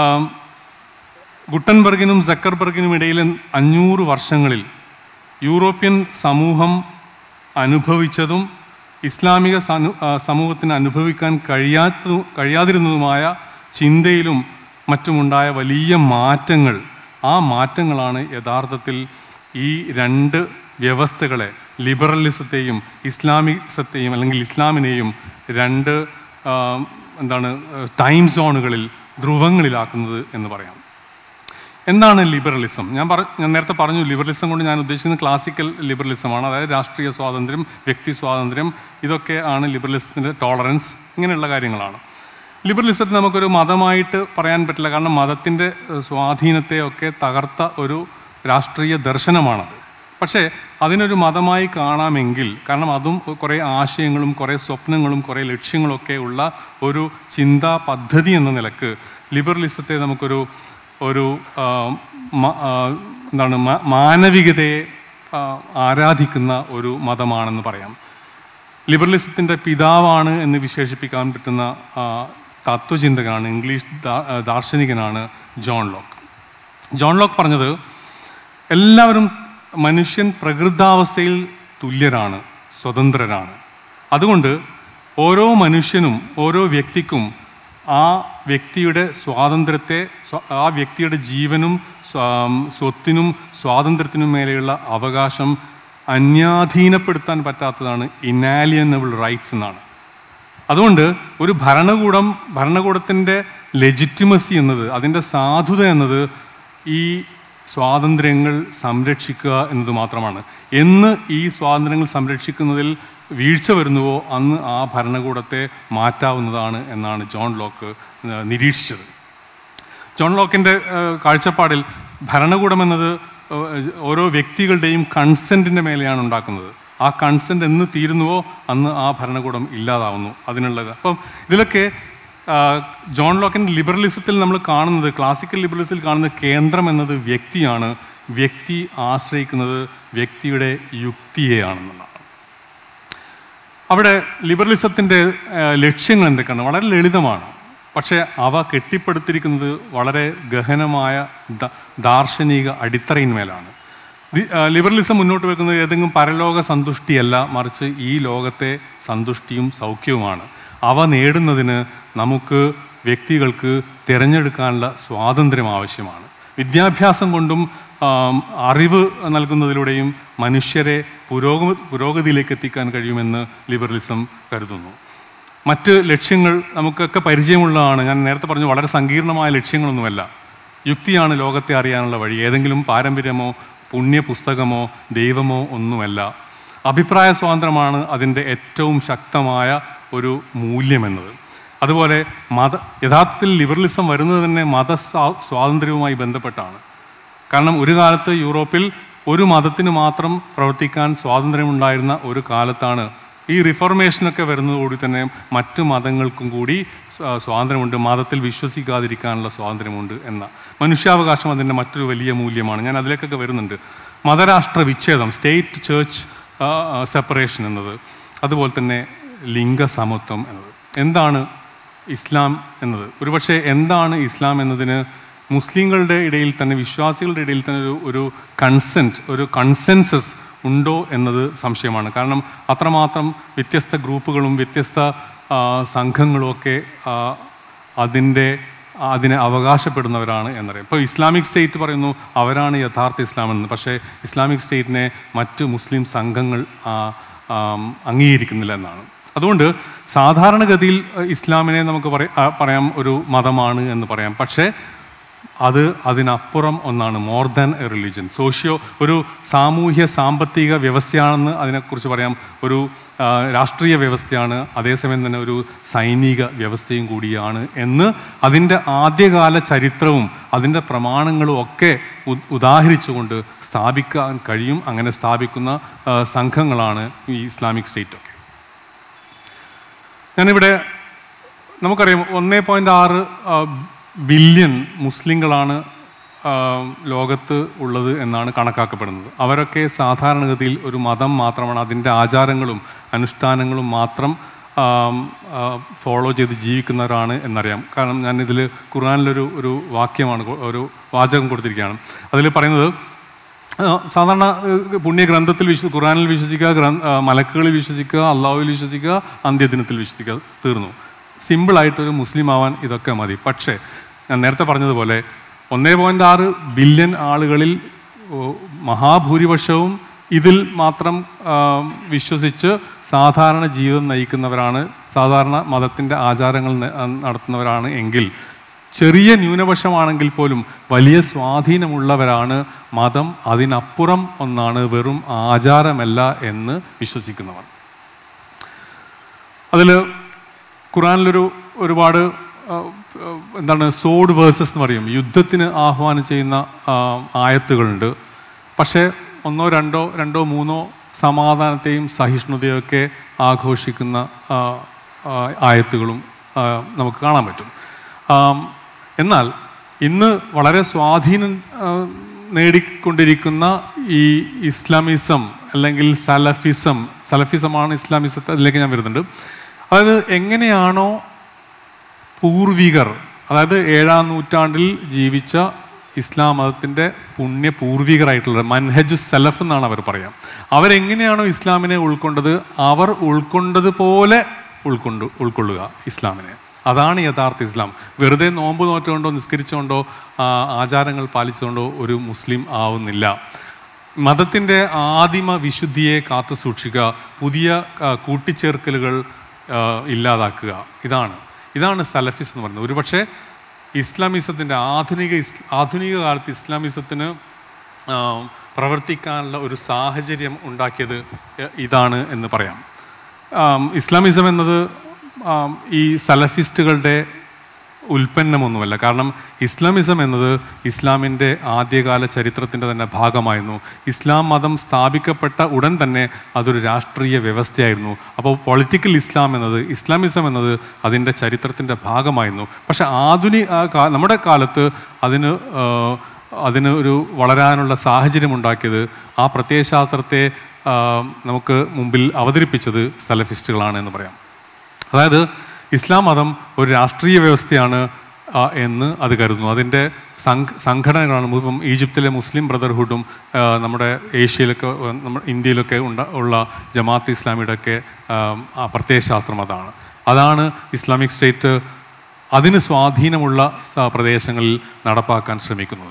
ഗുട്ടൻബർഗിനും സക്കർബർഗിനും ഇടയിൽ അഞ്ഞൂറ് വർഷങ്ങളിൽ യൂറോപ്യൻ സമൂഹം അനുഭവിച്ചതും ഇസ്ലാമിക സനു ആ, സമൂഹത്തിന് അനുഭവിക്കാൻ കഴിയാത്തതും കഴിയാതിരുന്നതുമായ ചിന്തയിലും മറ്റുമുണ്ടായ വലിയ മാറ്റങ്ങൾ ആ മാറ്റങ്ങളാണ് യഥാർത്ഥത്തിൽ ഈ രണ്ട് വ്യവസ്ഥകളെ ലിബറലിസത്തെയും ഇസ്ലാമിസത്തെയും അല്ലെങ്കിൽ ഇസ്ലാമിനെയും രണ്ട് ആ, എന്താണ് ടൈം സോണുകളിൽ ധ്രുവങ്ങളിലാക്കുന്നത് എന്ന് പറയാം എന്താണ് ലിബറലിസം ഞാൻ പറ ഞാൻ നേരത്തെ പറഞ്ഞു ലിബറലിസം കൊണ്ട് ഞാൻ ഉദ്ദേശിക്കുന്നത് ക്ലാസിക്കൽ ലിബറലിസമാണ് അതായത് രാഷ്ട്രീയ സ്വാതന്ത്ര്യം വ്യക്തി സ്വാതന്ത്ര്യം ഇതൊക്കെ ആണ് ലിബറലിസത്തിൻ്റെ ടോളറൻസ് ഇങ്ങനെയുള്ള കാര്യങ്ങളാണ് ലിബറലിസത്തെ നമുക്കൊരു മതമായിട്ട് പറയാൻ പറ്റില്ല കാരണം മതത്തിൻ്റെ ഏഹ്, സ്വാധീനത്തെ ഒക്കെ തകർത്ത ഒരു രാഷ്ട്രീയ ദർശനമാണത് പക്ഷേ അതിനൊരു മതമായി കാണാമെങ്കിൽ കാരണം അതും കുറേ ആശയങ്ങളും കുറേ സ്വപ്നങ്ങളും കുറേ ലക്ഷ്യങ്ങളൊക്കെ ഉള്ള ഒരു ചിന്താ പദ്ധതി എന്ന നിലക്ക് ലിബറലിസത്തെ നമുക്കൊരു ഒരു ആ, മ- ആ, എന്താണ് മ- മാനവികതയെ ആ, ആരാധിക്കുന്ന ഒരു മതമാണെന്ന് പറയാം ലിബറലിസത്തിൻ്റെ പിതാവാണ് എന്ന് വിശേഷിപ്പിക്കാൻ പറ്റുന്ന ആ, തത്വചിന്തകനാണ് ഇംഗ്ലീഷ് ദാ- ആ, ദാർശനികനാണ് ജോൺ ലോക്ക് ജോൺ ലോക്ക് പറഞ്ഞത് എല്ലാവരും മനുഷ്യൻ പ്രകൃതാവസ്ഥയിൽ തുല്യരാണ് സ്വതന്ത്രരാണ് അതുകൊണ്ട് ഓരോ മനുഷ്യനും ഓരോ വ്യക്തിക്കും ആ വ്യക്തിയുടെ സ്വാതന്ത്ര്യത്തെ സ്വ- ആ വ്യക്തിയുടെ ജീവനും സ്വാ- സ്വത്തിനും സ്വാതന്ത്ര്യത്തിനും മേലെയുള്ള അവകാശം അന്യാധീനപ്പെടുത്താൻ പറ്റാത്തതാണ് ഇനാലിയനബിൾ റൈറ്റ്സ് എന്നാണ് അതുകൊണ്ട് ഒരു ഭരണകൂടം ഭരണകൂടത്തിൻ്റെ ലെജിറ്റിമസി എന്നത് അതിൻ്റെ സാധുത എന്നത് ഈ സ്വാതന്ത്ര്യങ്ങൾ സംരക്ഷിക്കുക എന്നത് മാത്രമാണ് എന്ന് ഈ സ്വാതന്ത്ര്യങ്ങൾ സംരക്ഷിക്കുന്നതിൽ വീഴ്ച വരുന്നുവോ അന്ന് ആ ഭരണകൂടത്തെ മാറ്റാവുന്നതാണ് എന്നാണ് ജോൺ ലോക്ക് ഏഹ്, നിരീക്ഷിച്ചത് ജോൺ ലോക്കിൻ്റെ ഏഹ്, കാഴ്ചപ്പാടിൽ ഭരണകൂടം എന്നത് ഏഹ്, ഓരോ വ്യക്തികളുടെയും കൺസെൻറ്റിൻ്റെ മേലെയാണ് ഉണ്ടാക്കുന്നത് ആ കൺസെൻറ്റ് എന്ന് തീരുന്നുവോ അന്ന് ആ ഭരണകൂടം ഇല്ലാതാവുന്നു അതിനുള്ളത് അപ്പം ഇതിലൊക്കെ ആ, ജോൺ ലോക്കിൻ്റെ ലിബറലിസത്തിൽ നമ്മൾ കാണുന്നത് ക്ലാസിക്കൽ ലിബറലിസത്തിൽ കാണുന്നത് കേന്ദ്രം എന്നത് വ്യക്തിയാണ് വ്യക്തി ആശ്രയിക്കുന്നത് വ്യക്തിയുടെ യുക്തിയെയാണെന്നുള്ളതാണ് അവിടെ ലിബറലിസത്തിൻ്റെ ലക്ഷ്യങ്ങൾ എന്തൊക്കെയാണ് വളരെ ലളിതമാണ് പക്ഷേ അവ കെട്ടിപ്പടുത്തിരിക്കുന്നത് വളരെ ഗഹനമായ ദ- ദാർശനിക അടിത്തറയിന്മേലാണ് ദി- ആ, ലിബറലിസം മുന്നോട്ട് വെക്കുന്നത് ഏതെങ്കിലും പരലോക സന്തുഷ്ടിയല്ല മറിച്ച് ഈ ലോകത്തെ സന്തുഷ്ടിയും സൗഖ്യവുമാണ് അവ നേടുന്നതിന് നമുക്ക് വ്യക്തികൾക്ക് തിരഞ്ഞെടുക്കാനുള്ള സ്വാതന്ത്ര്യം ആവശ്യമാണ് വിദ്യാഭ്യാസം കൊണ്ടും ആം, അറിവ് നൽകുന്നതിലൂടെയും മനുഷ്യരെ പുരോഗ പുരോഗതിയിലേക്ക് എത്തിക്കാൻ കഴിയുമെന്ന് ലിബറലിസം കരുതുന്നു മറ്റ് ലക്ഷ്യങ്ങൾ നമുക്കൊക്കെ പരിചയമുള്ളതാണ് ഞാൻ നേരത്തെ പറഞ്ഞു വളരെ സങ്കീർണമായ ലക്ഷ്യങ്ങളൊന്നുമല്ല യുക്തിയാണ് ലോകത്തെ അറിയാനുള്ള വഴി ഏതെങ്കിലും പാരമ്പര്യമോ പുണ്യ പുസ്തകമോ ദൈവമോ ഒന്നുമല്ല അഭിപ്രായ സ്വാതന്ത്ര്യമാണ് അതിൻ്റെ ഏറ്റവും ശക്തമായ ഒരു മൂല്യമെന്നത് അതുപോലെ മത യഥാർത്ഥത്തിൽ ലിബറലിസം വരുന്നത് തന്നെ മത സ്വാ- സ്വാതന്ത്ര്യവുമായി ബന്ധപ്പെട്ടാണ് കാരണം ഒരു കാലത്ത് യൂറോപ്പിൽ ഒരു മതത്തിന് മാത്രം പ്രവർത്തിക്കാൻ സ്വാതന്ത്ര്യമുണ്ടായിരുന്ന ഒരു കാലത്താണ് ഈ റിഫോർമേഷനൊക്കെ വരുന്നതോടുകൂടി തന്നെ മറ്റു മതങ്ങൾക്കും കൂടി സ്വാ- സ്വാതന്ത്ര്യമുണ്ട് മതത്തിൽ വിശ്വസിക്കാതിരിക്കാനുള്ള സ്വാതന്ത്ര്യമുണ്ട് എന്ന മനുഷ്യാവകാശം അതിൻ്റെ മറ്റൊരു വലിയ മൂല്യമാണ് ഞാൻ അതിലേക്കൊക്കെ വരുന്നുണ്ട് മതരാഷ്ട്ര വിച്ഛേദം സ്റ്റേറ്റ് ചേർച്ച് സെപ്പറേഷൻ എന്നത് അതുപോലെ തന്നെ ലിംഗസമത്വം എന്നത് എന്താണ് ഇസ്ലാം എന്നത് ഒരുപക്ഷെ എന്താണ് ഇസ്ലാം എന്നതിന് മുസ്ലിങ്ങളുടെ ഇടയിൽ തന്നെ വിശ്വാസികളുടെ ഇടയിൽ തന്നെ ഒരു ഒരു കൺസെൻറ്റ് ഒരു കൺസെൻസസ് ഉണ്ടോ എന്നത് സംശയമാണ് കാരണം അത്രമാത്രം വ്യത്യസ്ത ഗ്രൂപ്പുകളും വ്യത്യസ്ത ആ, സംഘങ്ങളുമൊക്കെ ആ, അതിൻ്റെ അതിനെ അവകാശപ്പെടുന്നവരാണ് എന്നറിയാം ഇപ്പോൾ ഇസ്ലാമിക് സ്റ്റേറ്റ് പറയുന്നു അവരാണ് യഥാർത്ഥ ഇസ്ലാം എന്ന് പക്ഷേ ഇസ്ലാമിക് സ്റ്റേറ്റിനെ മറ്റ് മുസ്ലിം സംഘങ്ങൾ ആ, ആം, അംഗീകരിക്കുന്നില്ല എന്നാണ് അതുകൊണ്ട് സാധാരണഗതിയിൽ അഹ്, ഇസ്ലാമിനെ നമുക്ക് പറയ ആ, പറയാം ഒരു മതമാണ് എന്ന് പറയാം പക്ഷേ അത് അതിനപ്പുറം ഒന്നാണ് more than a religion socio ഒരു സാമൂഹ്യ സാമ്പത്തിക വ്യവസ്ഥയാണെന്ന് അതിനെക്കുറിച്ച് പറയാം ഒരു ആ, രാഷ്ട്രീയ വ്യവസ്ഥയാണ് അതേസമയം തന്നെ ഒരു സൈനിക വ്യവസ്ഥയും കൂടിയാണ് എന്ന് അതിൻ്റെ ആദ്യകാല ചരിത്രവും അതിൻ്റെ പ്രമാണങ്ങളും ഒക്കെ ഉ- ഉദാഹരിച്ചുകൊണ്ട് സ്ഥാപിക്കാൻ കഴിയും അങ്ങനെ സ്ഥാപിക്കുന്ന ആ, സംഘങ്ങളാണ് ഈ ഇസ്ലാമിക് സ്റ്റേറ്റ് ഒക്കെ ഞാനിവിടെ നമുക്കറിയാം ഒന്നേ പോയിൻ്റ് ആറ് ബില്യൺ മുസ്ലിങ്ങളാണ് ആ, ലോകത്ത് ഉള്ളത് എന്നാണ് കണക്കാക്കപ്പെടുന്നത് അവരൊക്കെ സാധാരണഗതിയിൽ ഒരു മതം മാത്രമാണ് അതിൻ്റെ ആചാരങ്ങളും അനുഷ്ഠാനങ്ങളും മാത്രം ഫോളോ ചെയ്ത് ജീവിക്കുന്നവരാണ് എന്നറിയാം കാരണം ഞാൻ ഇതിൽ ഖുർആനിലൊരു ഒരു വാക്യമാണ് കൊ- ഒരു വാചകം കൊടുത്തിരിക്കുകയാണ് അതിൽ പറയുന്നത് ആ, സാധാരണ ഏഹ്, പുണ്യഗ്രന്ഥത്തിൽ വിശ്വ ഖുറാനിൽ വിശ്വസിക്കുക ഗ്രന്ഥ ആ, മലക്കുകളിൽ വിശ്വസിക്കുക അള്ളാഹുവിൽ വിശ്വസിക്കുക അന്ത്യദിനത്തിൽ വിശ്വസിക്കുക തീർന്നു സിമ്പിളായിട്ടൊരു മുസ്ലിം ആവാൻ ഇതൊക്കെ മതി പക്ഷേ ഞാൻ നേരത്തെ പറഞ്ഞതുപോലെ ഒന്നേ പോയിൻ്റ് ആറ് ബില്യൺ ആളുകളിൽ ഓ, മഹാഭൂരിപക്ഷവും ഇതിൽ മാത്രം ആ, വിശ്വസിച്ച് സാധാരണ ജീവിതം നയിക്കുന്നവരാണ് സാധാരണ മതത്തിൻ്റെ ആചാരങ്ങൾ ന- നടത്തുന്നവരാണ് എങ്കിൽ ചെറിയ ന്യൂനപക്ഷമാണെങ്കിൽ പോലും വലിയ സ്വാധീനമുള്ളവരാണ് മതം അതിനപ്പുറം ഒന്നാണ് വെറും ആചാരമല്ല എന്ന് വിശ്വസിക്കുന്നവർ അതിൽ ഖുറാനിലൊരു ഒരുപാട് ആ, ആ, എന്താണ് സോഡ് വേഴ്സസ് എന്ന് പറയും യുദ്ധത്തിന് ആഹ്വാനം ചെയ്യുന്ന ആ, ആയത്തുകളുണ്ട് പക്ഷേ ഒന്നോ രണ്ടോ രണ്ടോ മൂന്നോ സമാധാനത്തെയും സഹിഷ്ണുതയും ഒക്കെ ആഘോഷിക്കുന്ന ആ, ആ, ആയത്തുകളും ആ, നമുക്ക് കാണാൻ പറ്റും ആം, എന്നാൽ ഇന്ന് വളരെ സ്വാധീനം ആ, നേടിക്കൊണ്ടിരിക്കുന്ന ഈ ഇസ്ലാമിസം അല്ലെങ്കിൽ സലഫിസം സലഫിസമാണ് ഇസ്ലാമിസത്തെ അതിലേക്ക് ഞാൻ വരുന്നുണ്ട് അതായത് എങ്ങനെയാണോ പൂർവികർ അതായത് ഏഴാം നൂറ്റാണ്ടിൽ ജീവിച്ച ഇസ്ലാം മതത്തിൻ്റെ പുണ്യ പൂർവികരായിട്ടുള്ള മൻഹജ് സലഫ് എന്നാണ് അവർ പറയാം അവരെങ്ങനെയാണോ ഇസ്ലാമിനെ ഉൾക്കൊണ്ടത് അവർ ഉൾക്കൊണ്ടതുപോലെ ഉൾക്കൊണ്ട് ഉൾക്കൊള്ളുക ഇസ്ലാമിനെ അതാണ് യഥാർത്ഥ ഇസ്ലാം വെറുതെ നോമ്പ് നോറ്റുകൊണ്ടോ നിസ്കരിച്ചുകൊണ്ടോ ആ, ആചാരങ്ങൾ പാലിച്ചുകൊണ്ടോ ഒരു മുസ്ലിം ആവുന്നില്ല മതത്തിൻ്റെ ആദിമ വിശുദ്ധിയെ കാത്തു സൂക്ഷിക്കുക പുതിയ ആ, കൂട്ടിച്ചേർക്കലുകൾ ആ, ഇല്ലാതാക്കുക ഇതാണ് ഇതാണ് സലഫിസ് എന്ന് പറയുന്നത് ഒരുപക്ഷെ ഇസ്ലാമിസത്തിൻ്റെ ആധുനിക ഇസ് ആധുനിക കാലത്ത് ഇസ്ലാമിസത്തിന് ആ, പ്രവർത്തിക്കാനുള്ള ഒരു സാഹചര്യം ഉണ്ടാക്കിയത് എ- ഇതാണ് എന്ന് പറയാം ആം, ഇസ്ലാമിസം എന്നത് ആം, ഈ സലഫിസ്റ്റുകളുടെ ഉൽപ്പന്നമൊന്നുമല്ല കാരണം ഇസ്ലാമിസം എന്നത് ഇസ്ലാമിൻ്റെ ആദ്യകാല ചരിത്രത്തിൻ്റെ തന്നെ ഭാഗമായിരുന്നു ഇസ്ലാം മതം സ്ഥാപിക്കപ്പെട്ട ഉടൻ തന്നെ അതൊരു രാഷ്ട്രീയ വ്യവസ്ഥയായിരുന്നു അപ്പോൾ പൊളിറ്റിക്കൽ ഇസ്ലാം എന്നത് ഇസ്ലാമിസം എന്നത് അതിൻ്റെ ചരിത്രത്തിൻ്റെ ഭാഗമായിരുന്നു പക്ഷെ ആധുനിക ആ കാ- നമ്മുടെ കാലത്ത് അതിന് ആ, അതിന് ഒരു വളരാനുള്ള സാഹചര്യം ഉണ്ടാക്കിയത് ആ പ്രത്യയശാസ്ത്രത്തെ ആ, നമുക്ക് മുമ്പിൽ അവതരിപ്പിച്ചത് സലഫിസ്റ്റുകളാണ് എന്ന് പറയാം അതായത് ഇസ്ലാം മതം ഒരു രാഷ്ട്രീയ വ്യവസ്ഥയാണ് ആ, എന്ന് അത് കരുതുന്നു അതിൻ്റെ സംഘ സംഘടനകളാണ് ഇപ്പം ഈജിപ്തിലെ മുസ്ലിം ബ്രദർഹുഡും ആ, നമ്മുടെ ഏഷ്യയിലൊക്കെ ആ, നമ്മുടെ ഇന്ത്യയിലൊക്കെ ഉണ്ട ഉള്ള ജമാഅത്ത് ഇസ്ലാമിയുടെ ഒക്കെ ആ, ആ പ്രത്യയശാസ്ത്രം അതാണ് അതാണ് ഇസ്ലാമിക് സ്റ്റേറ്റ് അതിന് സ്വാധീനമുള്ള സ- പ്രദേശങ്ങളിൽ നടപ്പാക്കാൻ ശ്രമിക്കുന്നത്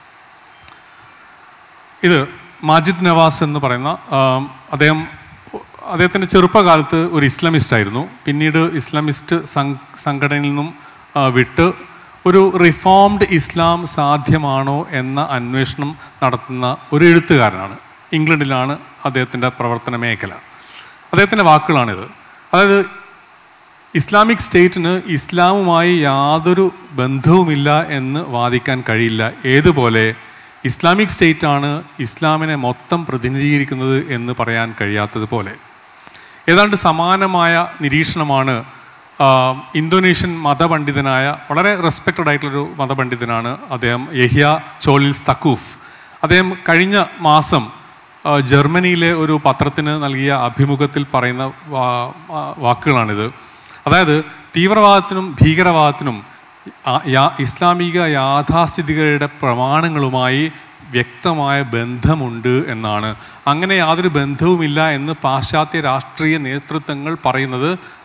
ഇത് മാജിദ് നവാസ് എന്ന് പറയുന്ന ആ, അദ്ദേഹം അദ്ദേഹത്തിൻ്റെ ചെറുപ്പകാലത്ത് ഒരു ഇസ്ലാമിസ്റ്റ് ആയിരുന്നു പിന്നീട് ഇസ്ലാമിസ്റ്റ് സം- സംഘടനയിൽ നിന്നും ആ, വിട്ട് ഒരു റിഫോംഡ് ഇസ്ലാം സാധ്യമാണോ എന്ന അന്വേഷണം നടത്തുന്ന ഒരു എഴുത്തുകാരനാണ് ഇംഗ്ലണ്ടിലാണ് അദ്ദേഹത്തിൻ്റെ പ്രവർത്തന മേഖല അദ്ദേഹത്തിൻ്റെ വാക്കുകളാണിത് അതായത് ഇസ്ലാമിക് സ്റ്റേറ്റിന് ഇസ്ലാമുമായി യാതൊരു ബന്ധവുമില്ല എന്ന് വാദിക്കാൻ കഴിയില്ല ഏതുപോലെ ഇസ്ലാമിക് സ്റ്റേറ്റ് ആണ് ഇസ്ലാമിനെ മൊത്തം പ്രതിനിധീകരിക്കുന്നത് എന്ന് പറയാൻ കഴിയാത്തതുപോലെ ഏതാണ്ട് സമാനമായ നിരീക്ഷണമാണ് ആ, ഇന്തോനേഷ്യൻ മതപണ്ഡിതനായ വളരെ റെസ്പെക്റ്റഡ് ആയിട്ടുള്ളൊരു മതപണ്ഡിതനാണ് അദ്ദേഹം യഹിയ ചോലിൽ സ്തക്കൂഫ് അദ്ദേഹം കഴിഞ്ഞ മാസം ആ, ജർമ്മനിയിലെ ഒരു പത്രത്തിന് നൽകിയ അഭിമുഖത്തിൽ പറയുന്ന വാ- വാ- വാക്കുകളാണിത് അതായത് തീവ്രവാദത്തിനും ഭീകരവാദത്തിനും ആ- യാ- ഇസ്ലാമിക യാഥാസ്ഥിതികരുടെ പ്രമാണങ്ങളുമായി വ്യക്തമായ ബന്ധമുണ്ട് എന്നാണ് അങ്ങനെ യാതൊരു ബന്ധവുമില്ല എന്ന് പാശ്ചാത്യ രാഷ്ട്രീയ നേതൃത്വങ്ങൾ പറയുന്നത്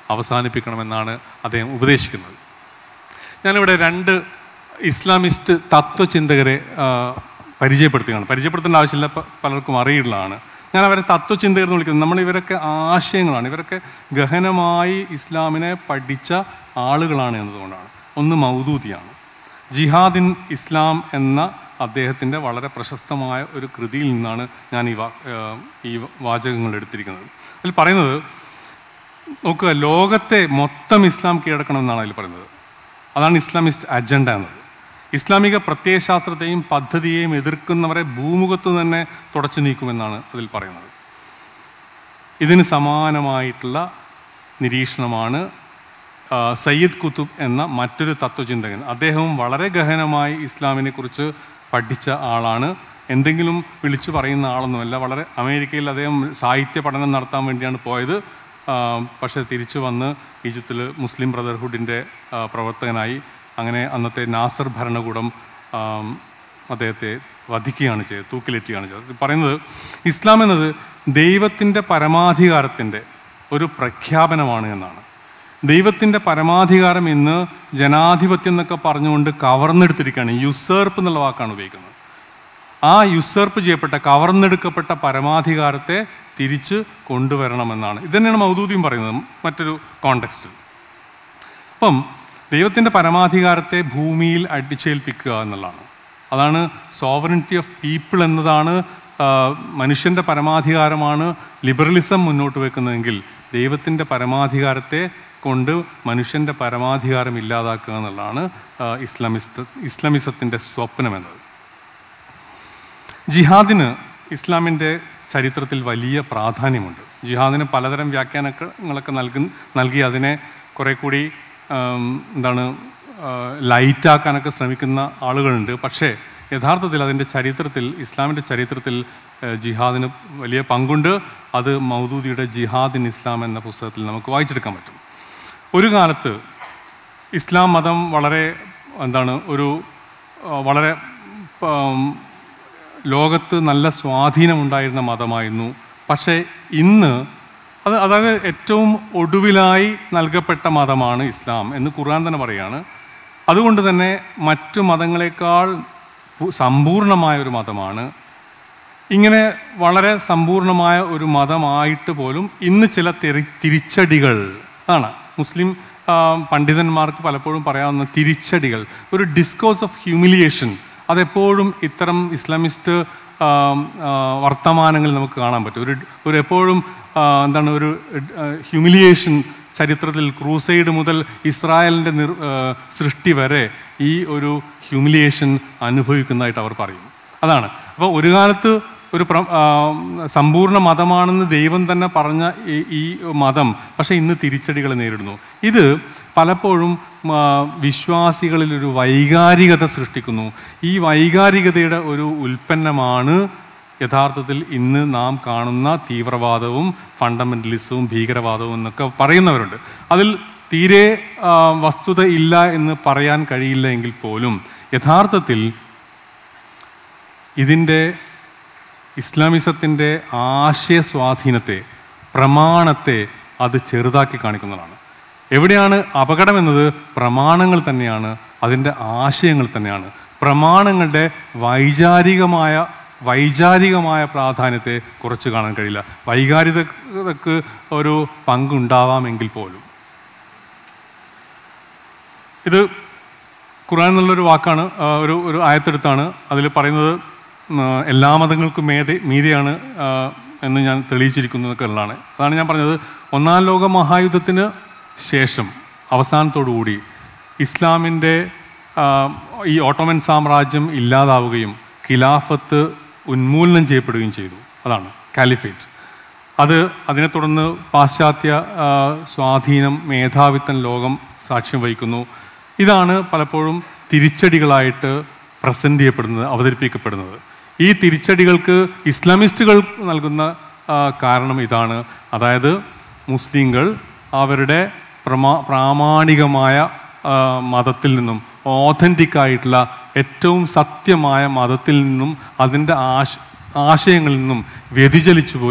അവസാനിപ്പിക്കണമെന്നാണ് അദ്ദേഹം ഉപദേശിക്കുന്നത് ഞാനിവിടെ രണ്ട് ഇസ്ലാമിസ്റ്റ് തത്വചിന്തകരെ ആ, പരിചയപ്പെടുത്തുകയാണ് പരിചയപ്പെടുത്തേണ്ട ആവശ്യമില്ല പ- പലർക്കും അറിയുള്ളതാണ് ഞാൻ അവരെ തത്വചിന്തകർ എന്ന് വിളിക്കുന്നത് നമ്മൾ ഇവരൊക്കെ ആശയങ്ങളാണ് ഇവരൊക്കെ ഗഹനമായി ഇസ്ലാമിനെ പഠിച്ച ആളുകളാണ് എന്നതുകൊണ്ടാണ് ഒന്ന് മൗദൂദിയാണ് ജിഹാദിൻ ഇസ്ലാം എന്ന അദ്ദേഹത്തിൻ്റെ വളരെ പ്രശസ്തമായ ഒരു കൃതിയിൽ നിന്നാണ് ഞാൻ ഈ വാ ആ, ഈ വാചകങ്ങൾ എടുത്തിരിക്കുന്നത് അതിൽ പറയുന്നത് നോക്കുക ലോകത്തെ മൊത്തം ഇസ്ലാം കീഴടക്കണമെന്നാണ് അതിൽ പറയുന്നത് അതാണ് ഇസ്ലാമിസ്റ്റ് അജണ്ട എന്നത് ഇസ്ലാമിക പ്രത്യയശാസ്ത്രത്തെയും പദ്ധതിയെയും എതിർക്കുന്നവരെ ഭൂമുഖത്ത് തന്നെ തുടച്ചു നീക്കുമെന്നാണ് അതിൽ പറയുന്നത് ഇതിന് സമാനമായിട്ടുള്ള നിരീക്ഷണമാണ് ആ, സയ്യിദ് കുത്തുബ് എന്ന മറ്റൊരു തത്വചിന്തകൻ അദ്ദേഹവും വളരെ ഗഹനമായി ഇസ്ലാമിനെ കുറിച്ച് പഠിച്ച ആളാണ് എന്തെങ്കിലും വിളിച്ചു പറയുന്ന ആളൊന്നുമല്ല വളരെ അമേരിക്കയിൽ അദ്ദേഹം സാഹിത്യ പഠനം നടത്താൻ വേണ്ടിയാണ് പോയത് ആ, പക്ഷേ തിരിച്ചു വന്ന് ഈജിപ്തിൽ മുസ്ലിം ബ്രദർഹുഡിൻ്റെ ആ, പ്രവർത്തകനായി അങ്ങനെ അന്നത്തെ നാസർ ഭരണകൂടം ആ, അദ്ദേഹത്തെ വധിക്കുകയാണ് ചെയ്തത് തൂക്കിലെറ്റുകയാണ് ചെയ്തത് ഇത് പറയുന്നത് ഇസ്ലാം എന്നത് ദൈവത്തിൻ്റെ പരമാധികാരത്തിൻ്റെ ഒരു പ്രഖ്യാപനമാണ് എന്നാണ് ദൈവത്തിൻ്റെ പരമാധികാരം ഇന്ന് ജനാധിപത്യം എന്നൊക്കെ പറഞ്ഞുകൊണ്ട് കവർന്നെടുത്തിരിക്കുകയാണ് യുസേർപ്പ് എന്നുള്ള വാക്കാണ് ഉപയോഗിക്കുന്നത് ആ യുസേർപ്പ് ചെയ്യപ്പെട്ട കവർന്നെടുക്കപ്പെട്ട പരമാധികാരത്തെ തിരിച്ച് കൊണ്ടുവരണമെന്നാണ് ഇത് തന്നെയാണ് മൗദൂദിയും പറയുന്നത് മറ്റൊരു കോണ്ടെക്സ്റ്റിൽ അപ്പം ദൈവത്തിൻ്റെ പരമാധികാരത്തെ ഭൂമിയിൽ അടിച്ചേൽപ്പിക്കുക എന്നുള്ളതാണ് അതാണ് സോവറിനിറ്റി ഓഫ് പീപ്പിൾ എന്നതാണ് ആ, മനുഷ്യൻ്റെ പരമാധികാരമാണ് ലിബറലിസം മുന്നോട്ട് വെക്കുന്നതെങ്കിൽ ദൈവത്തിൻ്റെ പരമാധികാരത്തെ കൊണ്ട് മനുഷ്യൻ്റെ പരമാധികാരം ഇല്ലാതാക്കുക എന്നുള്ളതാണ് ആ, ഇസ്ലാമിസ്റ്റ് ഇസ്ലാമിസത്തിൻ്റെ സ്വപ്നം എന്നത് ജിഹാദിന് ഇസ്ലാമിൻ്റെ ചരിത്രത്തിൽ വലിയ പ്രാധാന്യമുണ്ട് ജിഹാദിന് പലതരം വ്യാഖ്യാനങ്ങളൊക്കെ നൽകി നൽകി അതിനെ കുറെ കൂടി ആം, എന്താണ് ആ, ലൈറ്റാക്കാനൊക്കെ ശ്രമിക്കുന്ന ആളുകളുണ്ട് പക്ഷേ യഥാർത്ഥത്തിൽ അതിൻ്റെ ചരിത്രത്തിൽ ഇസ്ലാമിൻ്റെ ചരിത്രത്തിൽ ആ, ജിഹാദിന് വലിയ പങ്കുണ്ട് അത് മൗദൂദിയുടെ ജിഹാദിൻ ഇസ്ലാം എന്ന പുസ്തകത്തിൽ നമുക്ക് വായിച്ചെടുക്കാൻ പറ്റും ഒരു കാലത്ത് ഇസ്ലാം മതം വളരെ എന്താണ് ഒരു ആ, വളരെ ഉം, ലോകത്ത് നല്ല സ്വാധീനമുണ്ടായിരുന്ന മതമായിരുന്നു പക്ഷേ ഇന്ന് അത് അതായത് ഏറ്റവും ഒടുവിലായി നൽകപ്പെട്ട മതമാണ് ഇസ്ലാം എന്ന് ഖുർആൻ തന്നെ പറയാണ് അതുകൊണ്ട് തന്നെ മറ്റു മതങ്ങളെക്കാൾ പു- സമ്പൂർണമായ ഒരു മതമാണ് ഇങ്ങനെ വളരെ സമ്പൂർണമായ ഒരു മതമായിട്ട് പോലും ഇന്ന് ചില തെറി തിരിച്ചടികൾ അതാണ് മുസ്ലിം ആ, പണ്ഡിതന്മാർക്ക് പലപ്പോഴും പറയാവുന്ന തിരിച്ചടികൾ ഒരു ഡിസ്കോസ് ഓഫ് ഹ്യൂമിലിയേഷൻ അതെപ്പോഴും ഇത്തരം ഇസ്ലാമിസ്റ്റ് ആ, ആ, വർത്തമാനങ്ങളിൽ നമുക്ക് കാണാൻ പറ്റും ഒരു ഒരു എപ്പോഴും ആ, എന്താണ് ഒരു ഹ്യൂമിലിയേഷൻ ചരിത്രത്തിൽ ക്രൂസൈഡ് മുതൽ ഇസ്രായേലിൻ്റെ നിർ ആ, സൃഷ്ടി വരെ ഈ ഒരു ഹ്യൂമിലിയേഷൻ അനുഭവിക്കുന്നതായിട്ട് അവർ പറയും അതാണ് അപ്പോൾ ഒരു കാലത്ത് ഒരു പ്ര ആ, സമ്പൂർണ്ണ മതമാണെന്ന് ദൈവം തന്നെ പറഞ്ഞ ഈ ഈ മതം പക്ഷേ ഇന്ന് തിരിച്ചടികൾ നേരിടുന്നു ഇത് പലപ്പോഴും ആ, വിശ്വാസികളിൽ ഒരു വൈകാരികത സൃഷ്ടിക്കുന്നു ഈ വൈകാരികതയുടെ ഒരു ഉൽപ്പന്നമാണ് യഥാർത്ഥത്തിൽ ഇന്ന് നാം കാണുന്ന തീവ്രവാദവും ഫണ്ടമെൻ്റലിസവും ഭീകരവാദവും എന്നൊക്കെ പറയുന്നവരുണ്ട് അതിൽ തീരെ ആ, വസ്തുത ഇല്ല എന്ന് പറയാൻ കഴിയില്ല എങ്കിൽ പോലും യഥാർത്ഥത്തിൽ ഇതിൻ്റെ ഇസ്ലാമിസത്തിൻ്റെ ആശയ സ്വാധീനത്തെ പ്രമാണത്തെ അത് ചെറുതാക്കി കാണിക്കുന്നതാണ് എവിടെയാണ് അപകടമെന്നത് പ്രമാണങ്ങൾ തന്നെയാണ് അതിൻ്റെ ആശയങ്ങൾ തന്നെയാണ് പ്രമാണങ്ങളുടെ വൈചാരികമായ വൈചാരികമായ പ്രാധാന്യത്തെ കുറച്ച് കാണാൻ കഴിയില്ല വൈകാരികതക്ക് ഒരു പങ്കുണ്ടാവാമെങ്കിൽ പോലും ഇത് ഖുർആൻ എന്നുള്ളൊരു വാക്കാണ് ആ, ഒരു ഒരു ആയത്തെടുത്താണ് അതിൽ പറയുന്നത് ഉം, എല്ലാ മതങ്ങൾക്കും മേതെ മീതിയാണ് ആ, എന്ന് ഞാൻ തെളിയിച്ചിരിക്കുന്നു എന്നൊക്കെ ഉള്ളതാണ് അതാണ് ഞാൻ പറഞ്ഞത് ഒന്നാം ലോക മഹായുദ്ധത്തിന് ശേഷം അവസാനത്തോടുകൂടി ഇസ്ലാമിൻ്റെ ആ, ഈ ഓട്ടോമൻ സാമ്രാജ്യം ഇല്ലാതാവുകയും ഖിലാഫത്ത് ഉന്മൂലനം ചെയ്യപ്പെടുകയും ചെയ്തു അതാണ് കാലിഫേറ്റ് അത് അതിനെ തുടർന്ന് പാശ്ചാത്യ ആ, സ്വാധീനം മേധാവിത്വം ലോകം സാക്ഷ്യം വഹിക്കുന്നു ഇതാണ് പലപ്പോഴും തിരിച്ചടികളായിട്ട് പ്രസൻറ്റ് ചെയ്യപ്പെടുന്നത് അവതരിപ്പിക്കപ്പെടുന്നത് ഈ തിരിച്ചടികൾക്ക് ഇസ്ലാമിസ്റ്റുകൾ നൽകുന്ന ആ, കാരണം ഇതാണ് അതായത് മുസ്ലിങ്ങൾ അവരുടെ പ്രമാ പ്രാമാണികമായ ആ, മതത്തിൽ നിന്നും ഓഥൻറ്റിക് ആയിട്ടുള്ള ഏറ്റവും സത്യമായ മതത്തിൽ നിന്നും അതിൻ്റെ ആശ ആശയങ്ങളിൽ നിന്നും വ്യതിചലിച്ചു പോയി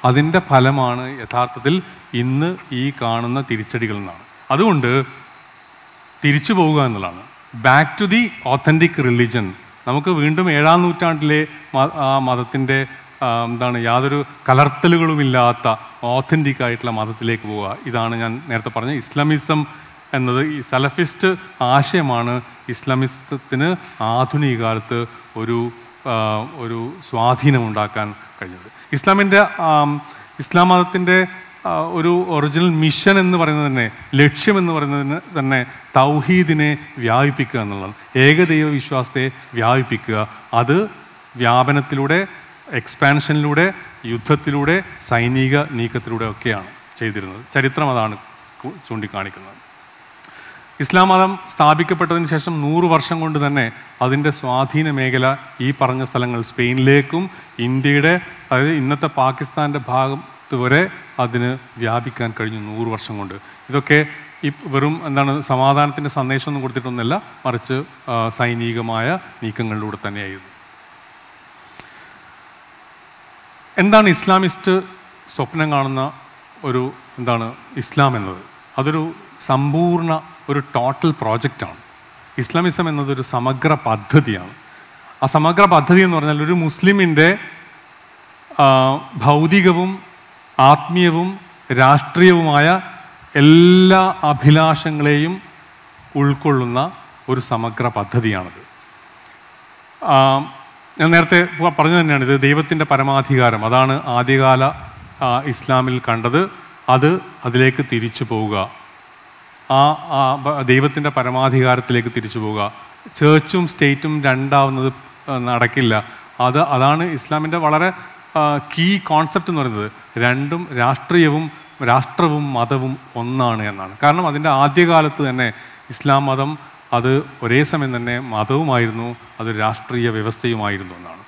അതിൻ്റെ ഫലമാണ് യഥാർത്ഥത്തിൽ ഇന്ന് ഈ കാണുന്ന തിരിച്ചടികൾ എന്നാണ് അതുകൊണ്ട് തിരിച്ചു പോവുക എന്നുള്ളതാണ് back to the authentic religion നമുക്ക് വീണ്ടും ഏഴാം നൂറ്റാണ്ടിലെ മ- ആ മതത്തിൻ്റെ ആ, എന്താണ് യാതൊരു കലർത്തലുകളുമില്ലാത്ത ഓത്തൻറ്റിക് ആയിട്ടുള്ള മതത്തിലേക്ക് പോവുക ഇതാണ് ഞാൻ നേരത്തെ പറഞ്ഞ ഇസ്ലാമിസം എന്നത് ഈ സലഫിസ്റ്റ് ആശയമാണ് ഇസ്ലാമിസത്തിന് ആധുനിക കാലത്ത് ഒരു ആ, ഒരു സ്വാധീനം ഉണ്ടാക്കാൻ കഴിഞ്ഞത് ഇസ്ലാമിൻ്റെ ആം, ഇസ്ലാം മതത്തിൻ്റെ ആ, ഒരു ഒറിജിനൽ മിഷൻ എന്ന് പറയുന്നത് തന്നെ ലക്ഷ്യം എന്ന് പറയുന്നതിന് തന്നെ തൗഹീദിനെ വ്യാപിപ്പിക്കുക എന്നുള്ളതാണ് ഏകദൈവ വിശ്വാസത്തെ വ്യാപിപ്പിക്കുക അത് വ്യാപനത്തിലൂടെ എക്സ്പാൻഷനിലൂടെ യുദ്ധത്തിലൂടെ സൈനിക നീക്കത്തിലൂടെ ഒക്കെയാണ് ചെയ്തിരുന്നത് ചരിത്രം അതാണ് കു- ചൂണ്ടിക്കാണിക്കുന്നത് ഇസ്ലാം മതം സ്ഥാപിക്കപ്പെട്ടതിന് ശേഷം നൂറ് വർഷം കൊണ്ട് തന്നെ അതിൻ്റെ സ്വാധീന മേഖല ഈ പറഞ്ഞ സ്ഥലങ്ങൾ സ്പെയിനിലേക്കും ഇന്ത്യയുടെ അതായത് ഇന്നത്തെ പാകിസ്ഥാൻ്റെ ഭാഗത്ത് വരെ അതിന് വ്യാപിക്കാൻ കഴിഞ്ഞു നൂറ് വർഷം കൊണ്ട് ഇതൊക്കെ ഈ വെറും എന്താണ് സമാധാനത്തിൻ്റെ സന്ദേശമൊന്നും കൊടുത്തിട്ടൊന്നുമല്ല മറിച്ച് ആ, സൈനികമായ നീക്കങ്ങളിലൂടെ തന്നെയായിരുന്നു എന്താണ് ഇസ്ലാമിസ്റ്റ് സ്വപ്നം കാണുന്ന ഒരു എന്താണ് ഇസ്ലാം എന്നത് അതൊരു സമ്പൂർണ്ണ ഒരു ടോട്ടൽ പ്രോജക്റ്റാണ് ഇസ്ലാമിസം എന്നതൊരു സമഗ്ര പദ്ധതിയാണ് ആ സമഗ്ര പദ്ധതി എന്ന് പറഞ്ഞാൽ ഒരു മുസ്ലിമിൻ്റെ ആ, ഭൗതികവും ആത്മീയവും രാഷ്ട്രീയവുമായ എല്ലാ അഭിലാഷങ്ങളെയും ഉൾക്കൊള്ളുന്ന ഒരു സമഗ്ര പദ്ധതിയാണത് ആ, ഞാൻ നേരത്തെ പ- പറഞ്ഞു തന്നെയാണ് ഇത് ദൈവത്തിൻ്റെ പരമാധികാരം അതാണ് ആദ്യകാല ആ, ഇസ്ലാമിൽ കണ്ടത് അത് അതിലേക്ക് തിരിച്ചു പോവുക ആ ആ ബ- ദൈവത്തിൻ്റെ പരമാധികാരത്തിലേക്ക് തിരിച്ചു പോവുക ചേർച്ചും സ്റ്റേറ്റും രണ്ടാവുന്നത് ആ, നടക്കില്ല അത് അതാണ് ഇസ്ലാമിൻ്റെ വളരെ കീ കോൺസെപ്റ്റ് എന്ന് പറയുന്നത് രണ്ടും രാഷ്ട്രീയവും രാഷ്ട്രവും മതവും ഒന്നാണ് എന്നാണ് കാരണം അതിൻ്റെ ആദ്യകാലത്ത് തന്നെ ഇസ്ലാം മതം അത് ഒരേ സമയം തന്നെ മതവുമായിരുന്നു അത് രാഷ്ട്രീയ വ്യവസ്ഥയുമായിരുന്നു എന്നാണ്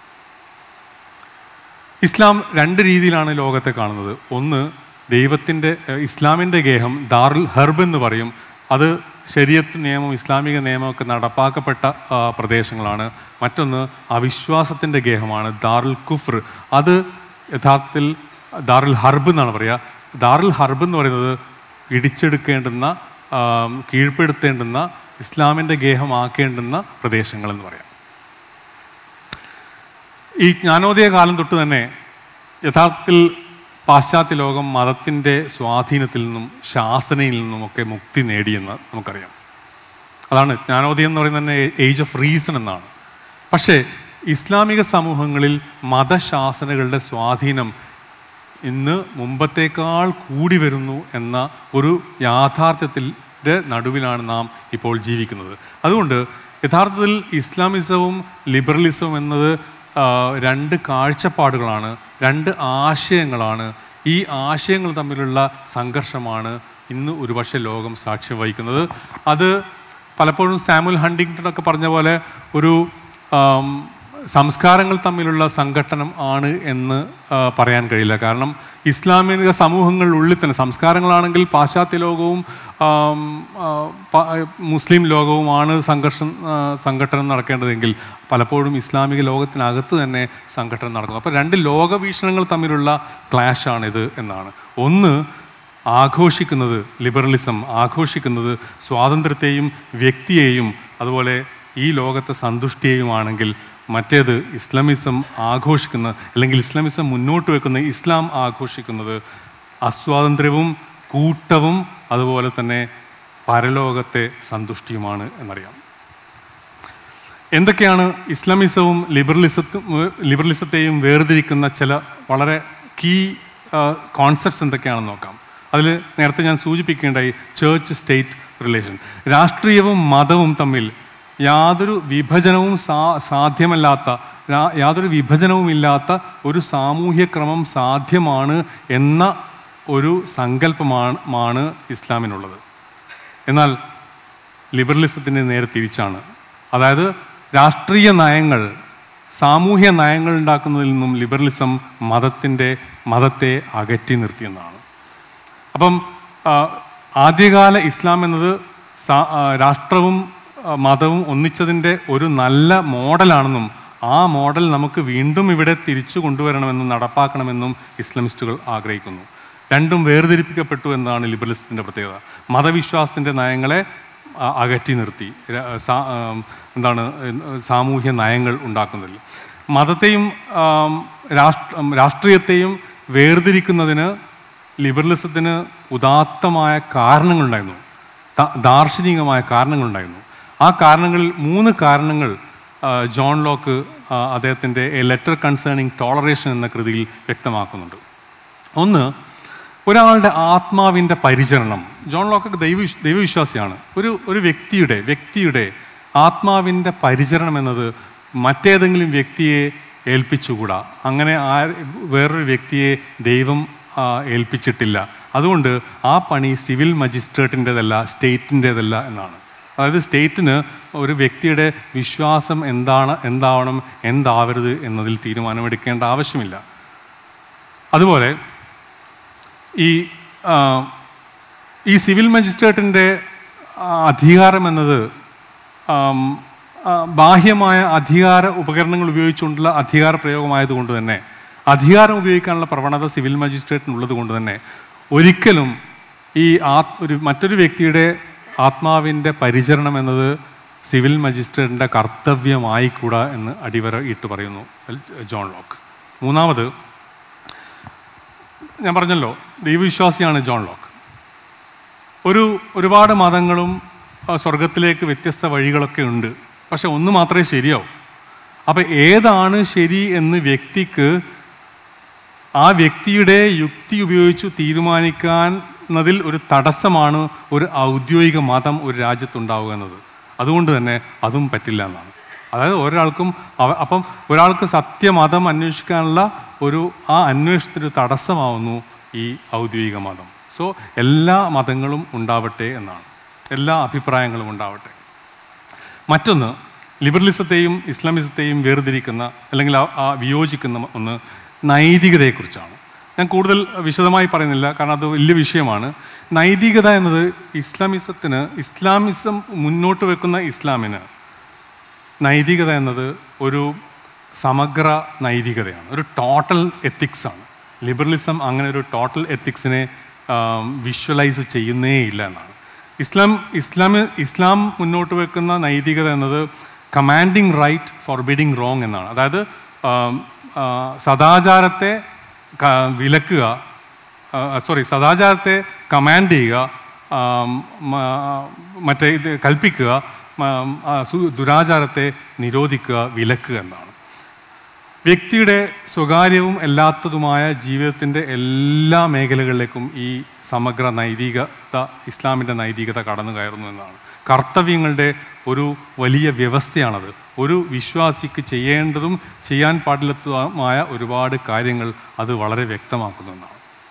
ഇസ്ലാം രണ്ട് രീതിയിലാണ് ലോകത്തെ കാണുന്നത് ഒന്ന് ദൈവത്തിൻ്റെ ഏഹ്, ഇസ്ലാമിൻ്റെ ഗേഹം ദാറുൽ ഹർബ് എന്ന് പറയും അത് ശരീരത്ത് നിയമം ഇസ്ലാമിക നിയമമൊക്കെ നടപ്പാക്കപ്പെട്ട ആ, പ്രദേശങ്ങളാണ് മറ്റൊന്ന് അവിശ്വാസത്തിൻ്റെ ഗേഹമാണ് ദാറുൽ കുഫ്ർ അത് യഥാർത്ഥത്തിൽ ദാറുൽ ഹർബ് എന്നാണ് പറയുക ദാറുൽ ഹർബ് എന്ന് പറയുന്നത് ഇടിച്ചെടുക്കേണ്ടുന്ന ആ, കീഴ്പ്പെടുത്തേണ്ടുന്ന ഇസ്ലാമിൻ്റെ ഗേഹമാക്കേണ്ടുന്ന പ്രദേശങ്ങളെന്ന് പറയാം ഈ ജ്ഞാനോദയ കാലം തൊട്ട് തന്നെ യഥാർത്ഥത്തിൽ പാശ്ചാത്യ ലോകം മതത്തിൻ്റെ സ്വാധീനത്തിൽ നിന്നും ശാസനയിൽ നിന്നുമൊക്കെ മുക്തി നേടിയെന്ന് നമുക്കറിയാം അതാണ് ജ്ഞാനോദയം എന്ന് പറയുന്നത് തന്നെ ഏജ് ഓഫ് റീസൺ എന്നാണ് പക്ഷേ ഇസ്ലാമിക സമൂഹങ്ങളിൽ മതശാസനകളുടെ സ്വാധീനം ഇന്ന് മുമ്പത്തേക്കാൾ കൂടി വരുന്നു എന്ന ഒരു യാഥാർത്ഥ്യത്തിൻ്റെ നടുവിലാണ് നാം ഇപ്പോൾ ജീവിക്കുന്നത് അതുകൊണ്ട് യഥാർത്ഥത്തിൽ ഇസ്ലാമിസവും ലിബറലിസവും എന്നത് ആ, രണ്ട് കാഴ്ചപ്പാടുകളാണ് രണ്ട് ആശയങ്ങളാണ് ഈ ആശയങ്ങൾ തമ്മിലുള്ള സംഘർഷമാണ് ഇന്ന് ഒരുപക്ഷെ ലോകം സാക്ഷ്യം വഹിക്കുന്നത് അത് പലപ്പോഴും സാമുൽ ഹണ്ടിങ്ടൺ ഒക്കെ പറഞ്ഞ പോലെ ഒരു ആം, സംസ്കാരങ്ങൾ തമ്മിലുള്ള സംഘട്ടനം ആണ് എന്ന് ആ, പറയാൻ കഴിയില്ല കാരണം ഇസ്ലാമിക സമൂഹങ്ങളിലുള്ളിൽ തന്നെ സംസ്കാരങ്ങളാണെങ്കിൽ പാശ്ചാത്യ ലോകവും ആം, ആ, പ- മുസ്ലിം ലോകവുമാണ് സംഘർഷം ആ, സംഘട്ടനം നടക്കേണ്ടതെങ്കിൽ പലപ്പോഴും ഇസ്ലാമിക ലോകത്തിനകത്ത് തന്നെ സംഘട്ടനം നടക്കുന്നു അപ്പോൾ രണ്ട് ലോകവീക്ഷണങ്ങൾ തമ്മിലുള്ള ക്ലാഷാണിത് എന്നാണ് ഒന്ന് ആഘോഷിക്കുന്നത് ലിബറലിസം ആഘോഷിക്കുന്നത് സ്വാതന്ത്ര്യത്തെയും വ്യക്തിയെയും അതുപോലെ ഈ ലോകത്തെ സന്തുഷ്ടിയെയുമാണെങ്കിൽ മറ്റേത് ഇസ്ലാമിസം ആഘോഷിക്കുന്ന അല്ലെങ്കിൽ ഇസ്ലാമിസം മുന്നോട്ട് വെക്കുന്ന ഇസ്ലാം ആഘോഷിക്കുന്നത് അസ്വാതന്ത്ര്യവും കൂട്ടവും അതുപോലെ തന്നെ പരലോകത്തെ സന്തുഷ്ടിയുമാണ് എന്നറിയാം എന്തൊക്കെയാണ് ഇസ്ലാമിസവും ലിബറലിസത്തും ലിബറലിസത്തെയും വേർതിരിക്കുന്ന ചില വളരെ കീ കോൺസെപ്റ്റ്സ് എന്തൊക്കെയാണെന്ന് നോക്കാം അതിൽ നേരത്തെ ഞാൻ സൂചിപ്പിക്കേണ്ടായി ചേർച്ച് സ്റ്റേറ്റ് റിലേഷൻ രാഷ്ട്രീയവും മതവും തമ്മിൽ യാതൊരു വിഭജനവും സാ സാധ്യമല്ലാത്ത യാ- യാതൊരു വിഭജനവും ഇല്ലാത്ത ഒരു സാമൂഹ്യ ക്രമം സാധ്യമാണ് എന്ന ഒരു സങ്കല്പമാണ് മാണ് ഇസ്ലാമിനുള്ളത് എന്നാൽ ലിബറലിസത്തിന് നേരെ തിരിച്ചാണ് അതായത് രാഷ്ട്രീയ നയങ്ങൾ സാമൂഹ്യ നയങ്ങൾ ഉണ്ടാക്കുന്നതിൽ നിന്നും ലിബറലിസം മതത്തിൻ്റെ മതത്തെ അകറ്റി നിർത്തിയെന്നാണ് അപ്പം ആ, ആദ്യകാല ഇസ്ലാം എന്നത് സാ- ആ, രാഷ്ട്രവും ആ, മതവും ഒന്നിച്ചതിൻ്റെ ഒരു നല്ല മോഡലാണെന്നും ആ മോഡൽ നമുക്ക് വീണ്ടും ഇവിടെ തിരിച്ചു കൊണ്ടുവരണമെന്നും നടപ്പാക്കണമെന്നും ഇസ്ലാമിസ്റ്റുകൾ ആഗ്രഹിക്കുന്നു രണ്ടും വേർതിരിപ്പിക്കപ്പെട്ടു എന്നാണ് ലിബറലിസത്തിൻ്റെ പ്രത്യേകത മതവിശ്വാസത്തിൻ്റെ നയങ്ങളെ ആ, അകറ്റി നിർത്തി ര- സാ- ആം, എന്താണ് ഏഹ്, സാമൂഹ്യ നയങ്ങൾ ഉണ്ടാക്കുന്നതിൽ മതത്തെയും ആം, രാഷ്ട്ര രാഷ്ട്രീയത്തെയും വേർതിരിക്കുന്നതിന് ലിബറലിസത്തിന് ഉദാത്തമായ കാരണങ്ങളുണ്ടായിരുന്നു ദാ- ദാർശനികമായ കാരണങ്ങളുണ്ടായിരുന്നു ആ കാരണങ്ങളിൽ മൂന്ന് കാരണങ്ങൾ ആ, ജോൺ ലോക്ക് ആ, അദ്ദേഹത്തിൻ്റെ എ ലെറ്റർ കൺസേണിങ് ടോളറേഷൻ എന്ന കൃതിയിൽ വ്യക്തമാക്കുന്നുണ്ട് ഒന്ന് ഒരാളുടെ ആത്മാവിൻ്റെ പരിചരണം ജോൺ ലോക്കൊക്കെ ദൈവ ദൈവവിശ്വാസിയാണ് ഒരു ഒരു വ്യക്തിയുടെ വ്യക്തിയുടെ ആത്മാവിൻ്റെ പരിചരണം എന്നത് മറ്റേതെങ്കിലും വ്യക്തിയെ ഏൽപ്പിച്ചുകൂടാ അങ്ങനെ ആ വേറൊരു വ്യക്തിയെ ദൈവം ആ, ഏൽപ്പിച്ചിട്ടില്ല അതുകൊണ്ട് ആ പണി സിവിൽ മജിസ്ട്രേറ്റിൻ്റെതല്ല സ്റ്റേറ്റിൻ്റെതല്ല എന്നാണ് അതായത് സ്റ്റേറ്റിന് ഒരു വ്യക്തിയുടെ വിശ്വാസം എന്താണ് എന്താവണം എന്താവരുത് എന്നതിൽ തീരുമാനമെടുക്കേണ്ട ആവശ്യമില്ല അതുപോലെ ഈ ആ, ഈ സിവിൽ മജിസ്ട്രേറ്റിൻ്റെ അധികാരം എന്നത് ആം, ആ, ബാഹ്യമായ അധികാര ഉപകരണങ്ങൾ ഉപയോഗിച്ചുകൊണ്ടുള്ള അധികാര പ്രയോഗമായതുകൊണ്ട് തന്നെ അധികാരം ഉപയോഗിക്കാനുള്ള പ്രവണത സിവിൽ മജിസ്ട്രേറ്റിനുള്ളത് കൊണ്ട് തന്നെ ഒരിക്കലും ഈ ആ ഒരു മറ്റൊരു വ്യക്തിയുടെ ആത്മാവിൻ്റെ പരിചരണം എന്നത് സിവിൽ മജിസ്ട്രേറ്റിൻ്റെ കർത്തവ്യമായിക്കൂടാ എന്ന് അടിവര ഇട്ട് പറയുന്നു ജോൺ ലോക്ക് മൂന്നാമത് ഞാൻ പറഞ്ഞല്ലോ ദൈവവിശ്വാസിയാണ് ജോൺ ലോക്ക് ഒരു ഒരുപാട് മതങ്ങളും ആ, സ്വർഗത്തിലേക്ക് വ്യത്യസ്ത വഴികളൊക്കെ ഉണ്ട് പക്ഷെ ഒന്ന് മാത്രമേ ശരിയാവൂ അപ്പം ഏതാണ് ശരി എന്ന് വ്യക്തിക്ക് ആ വ്യക്തിയുടെ യുക്തി ഉപയോഗിച്ച് തീരുമാനിക്കുന്നതിൽ ഒരു തടസ്സമാണ് ഒരു ഔദ്യോഗിക മതം ഒരു രാജ്യത്തുണ്ടാവുക എന്നത് അതുകൊണ്ട് തന്നെ അതും പറ്റില്ല എന്നാണ് അതായത് ഒരാൾക്കും അവ- അപ്പം ഒരാൾക്ക് സത്യമതം അന്വേഷിക്കാനുള്ള ഒരു ആ അന്വേഷണത്തിന് ഒരു തടസ്സമാവുന്നു ഈ ഔദ്യോഗിക മതം സോ എല്ലാ മതങ്ങളും ഉണ്ടാവട്ടെ എന്നാണ് എല്ലാ അഭിപ്രായങ്ങളും ഉണ്ടാവട്ടെ മറ്റൊന്ന് ലിബറലിസത്തെയും ഇസ്ലാമിസത്തെയും വേർതിരിക്കുന്ന അല്ലെങ്കിൽ ആ- ആ വിയോജിക്കുന്ന ഒന്ന് നൈതികതയെക്കുറിച്ചാണ് ഞാൻ കൂടുതൽ വിശദമായി പറയുന്നില്ല കാരണം അത് വലിയ വിഷയമാണ് നൈതികത എന്നത് ഇസ്ലാമിസത്തിന് ഇസ്ലാമിസം മുന്നോട്ട് വെക്കുന്ന ഇസ്ലാമിന് നൈതികത എന്നത് ഒരു സമഗ്ര നൈതികതയാണ് ഒരു ടോട്ടൽ എത്തിക്സ് ആണ് ലിബറലിസം അങ്ങനെ ഒരു ടോട്ടൽ എത്തിക്സിനെ വിഷ്വലൈസ് ചെയ്യുന്നേ ഇല്ല എന്നാണ് ഇസ്ലാം ഇസ്ലാമി ഇസ്ലാം മുന്നോട്ട് വെക്കുന്ന നൈതികത എന്നത് കമാൻഡിങ് റൈറ്റ് ഫോർബിഡിങ് റോങ് എന്നാണ് അതായത് ആം, ആ, സദാചാരത്തെ ക- വിലക്കുക സോറി സദാചാരത്തെ കമാൻഡ് ചെയ്യുക ആം, മ- മറ്റേ ഇത് കൽപ്പിക്കുക മ- ആ, സു- ദുരാചാരത്തെ നിരോധിക്കുക വിലക്കുക എന്നാണ് വ്യക്തിയുടെ സ്വകാര്യവും അല്ലാത്തതുമായ ജീവിതത്തിൻ്റെ എല്ലാ മേഖലകളിലേക്കും ഈ സമഗ്ര നൈതികത ഇസ്ലാമിൻ്റെ നൈതികത കടന്നു കയറുന്നു എന്നാണ് കർത്തവ്യങ്ങളുടെ ഒരു വലിയ വ്യവസ്ഥയാണത് ഒരു വിശ്വാസിക്ക് ചെയ്യേണ്ടതും ചെയ്യാൻ പാടില്ലാത്തതുമായ ഒരുപാട് കാര്യങ്ങൾ അത് വളരെ വ്യക്തമാക്കുന്നു എന്നാണ്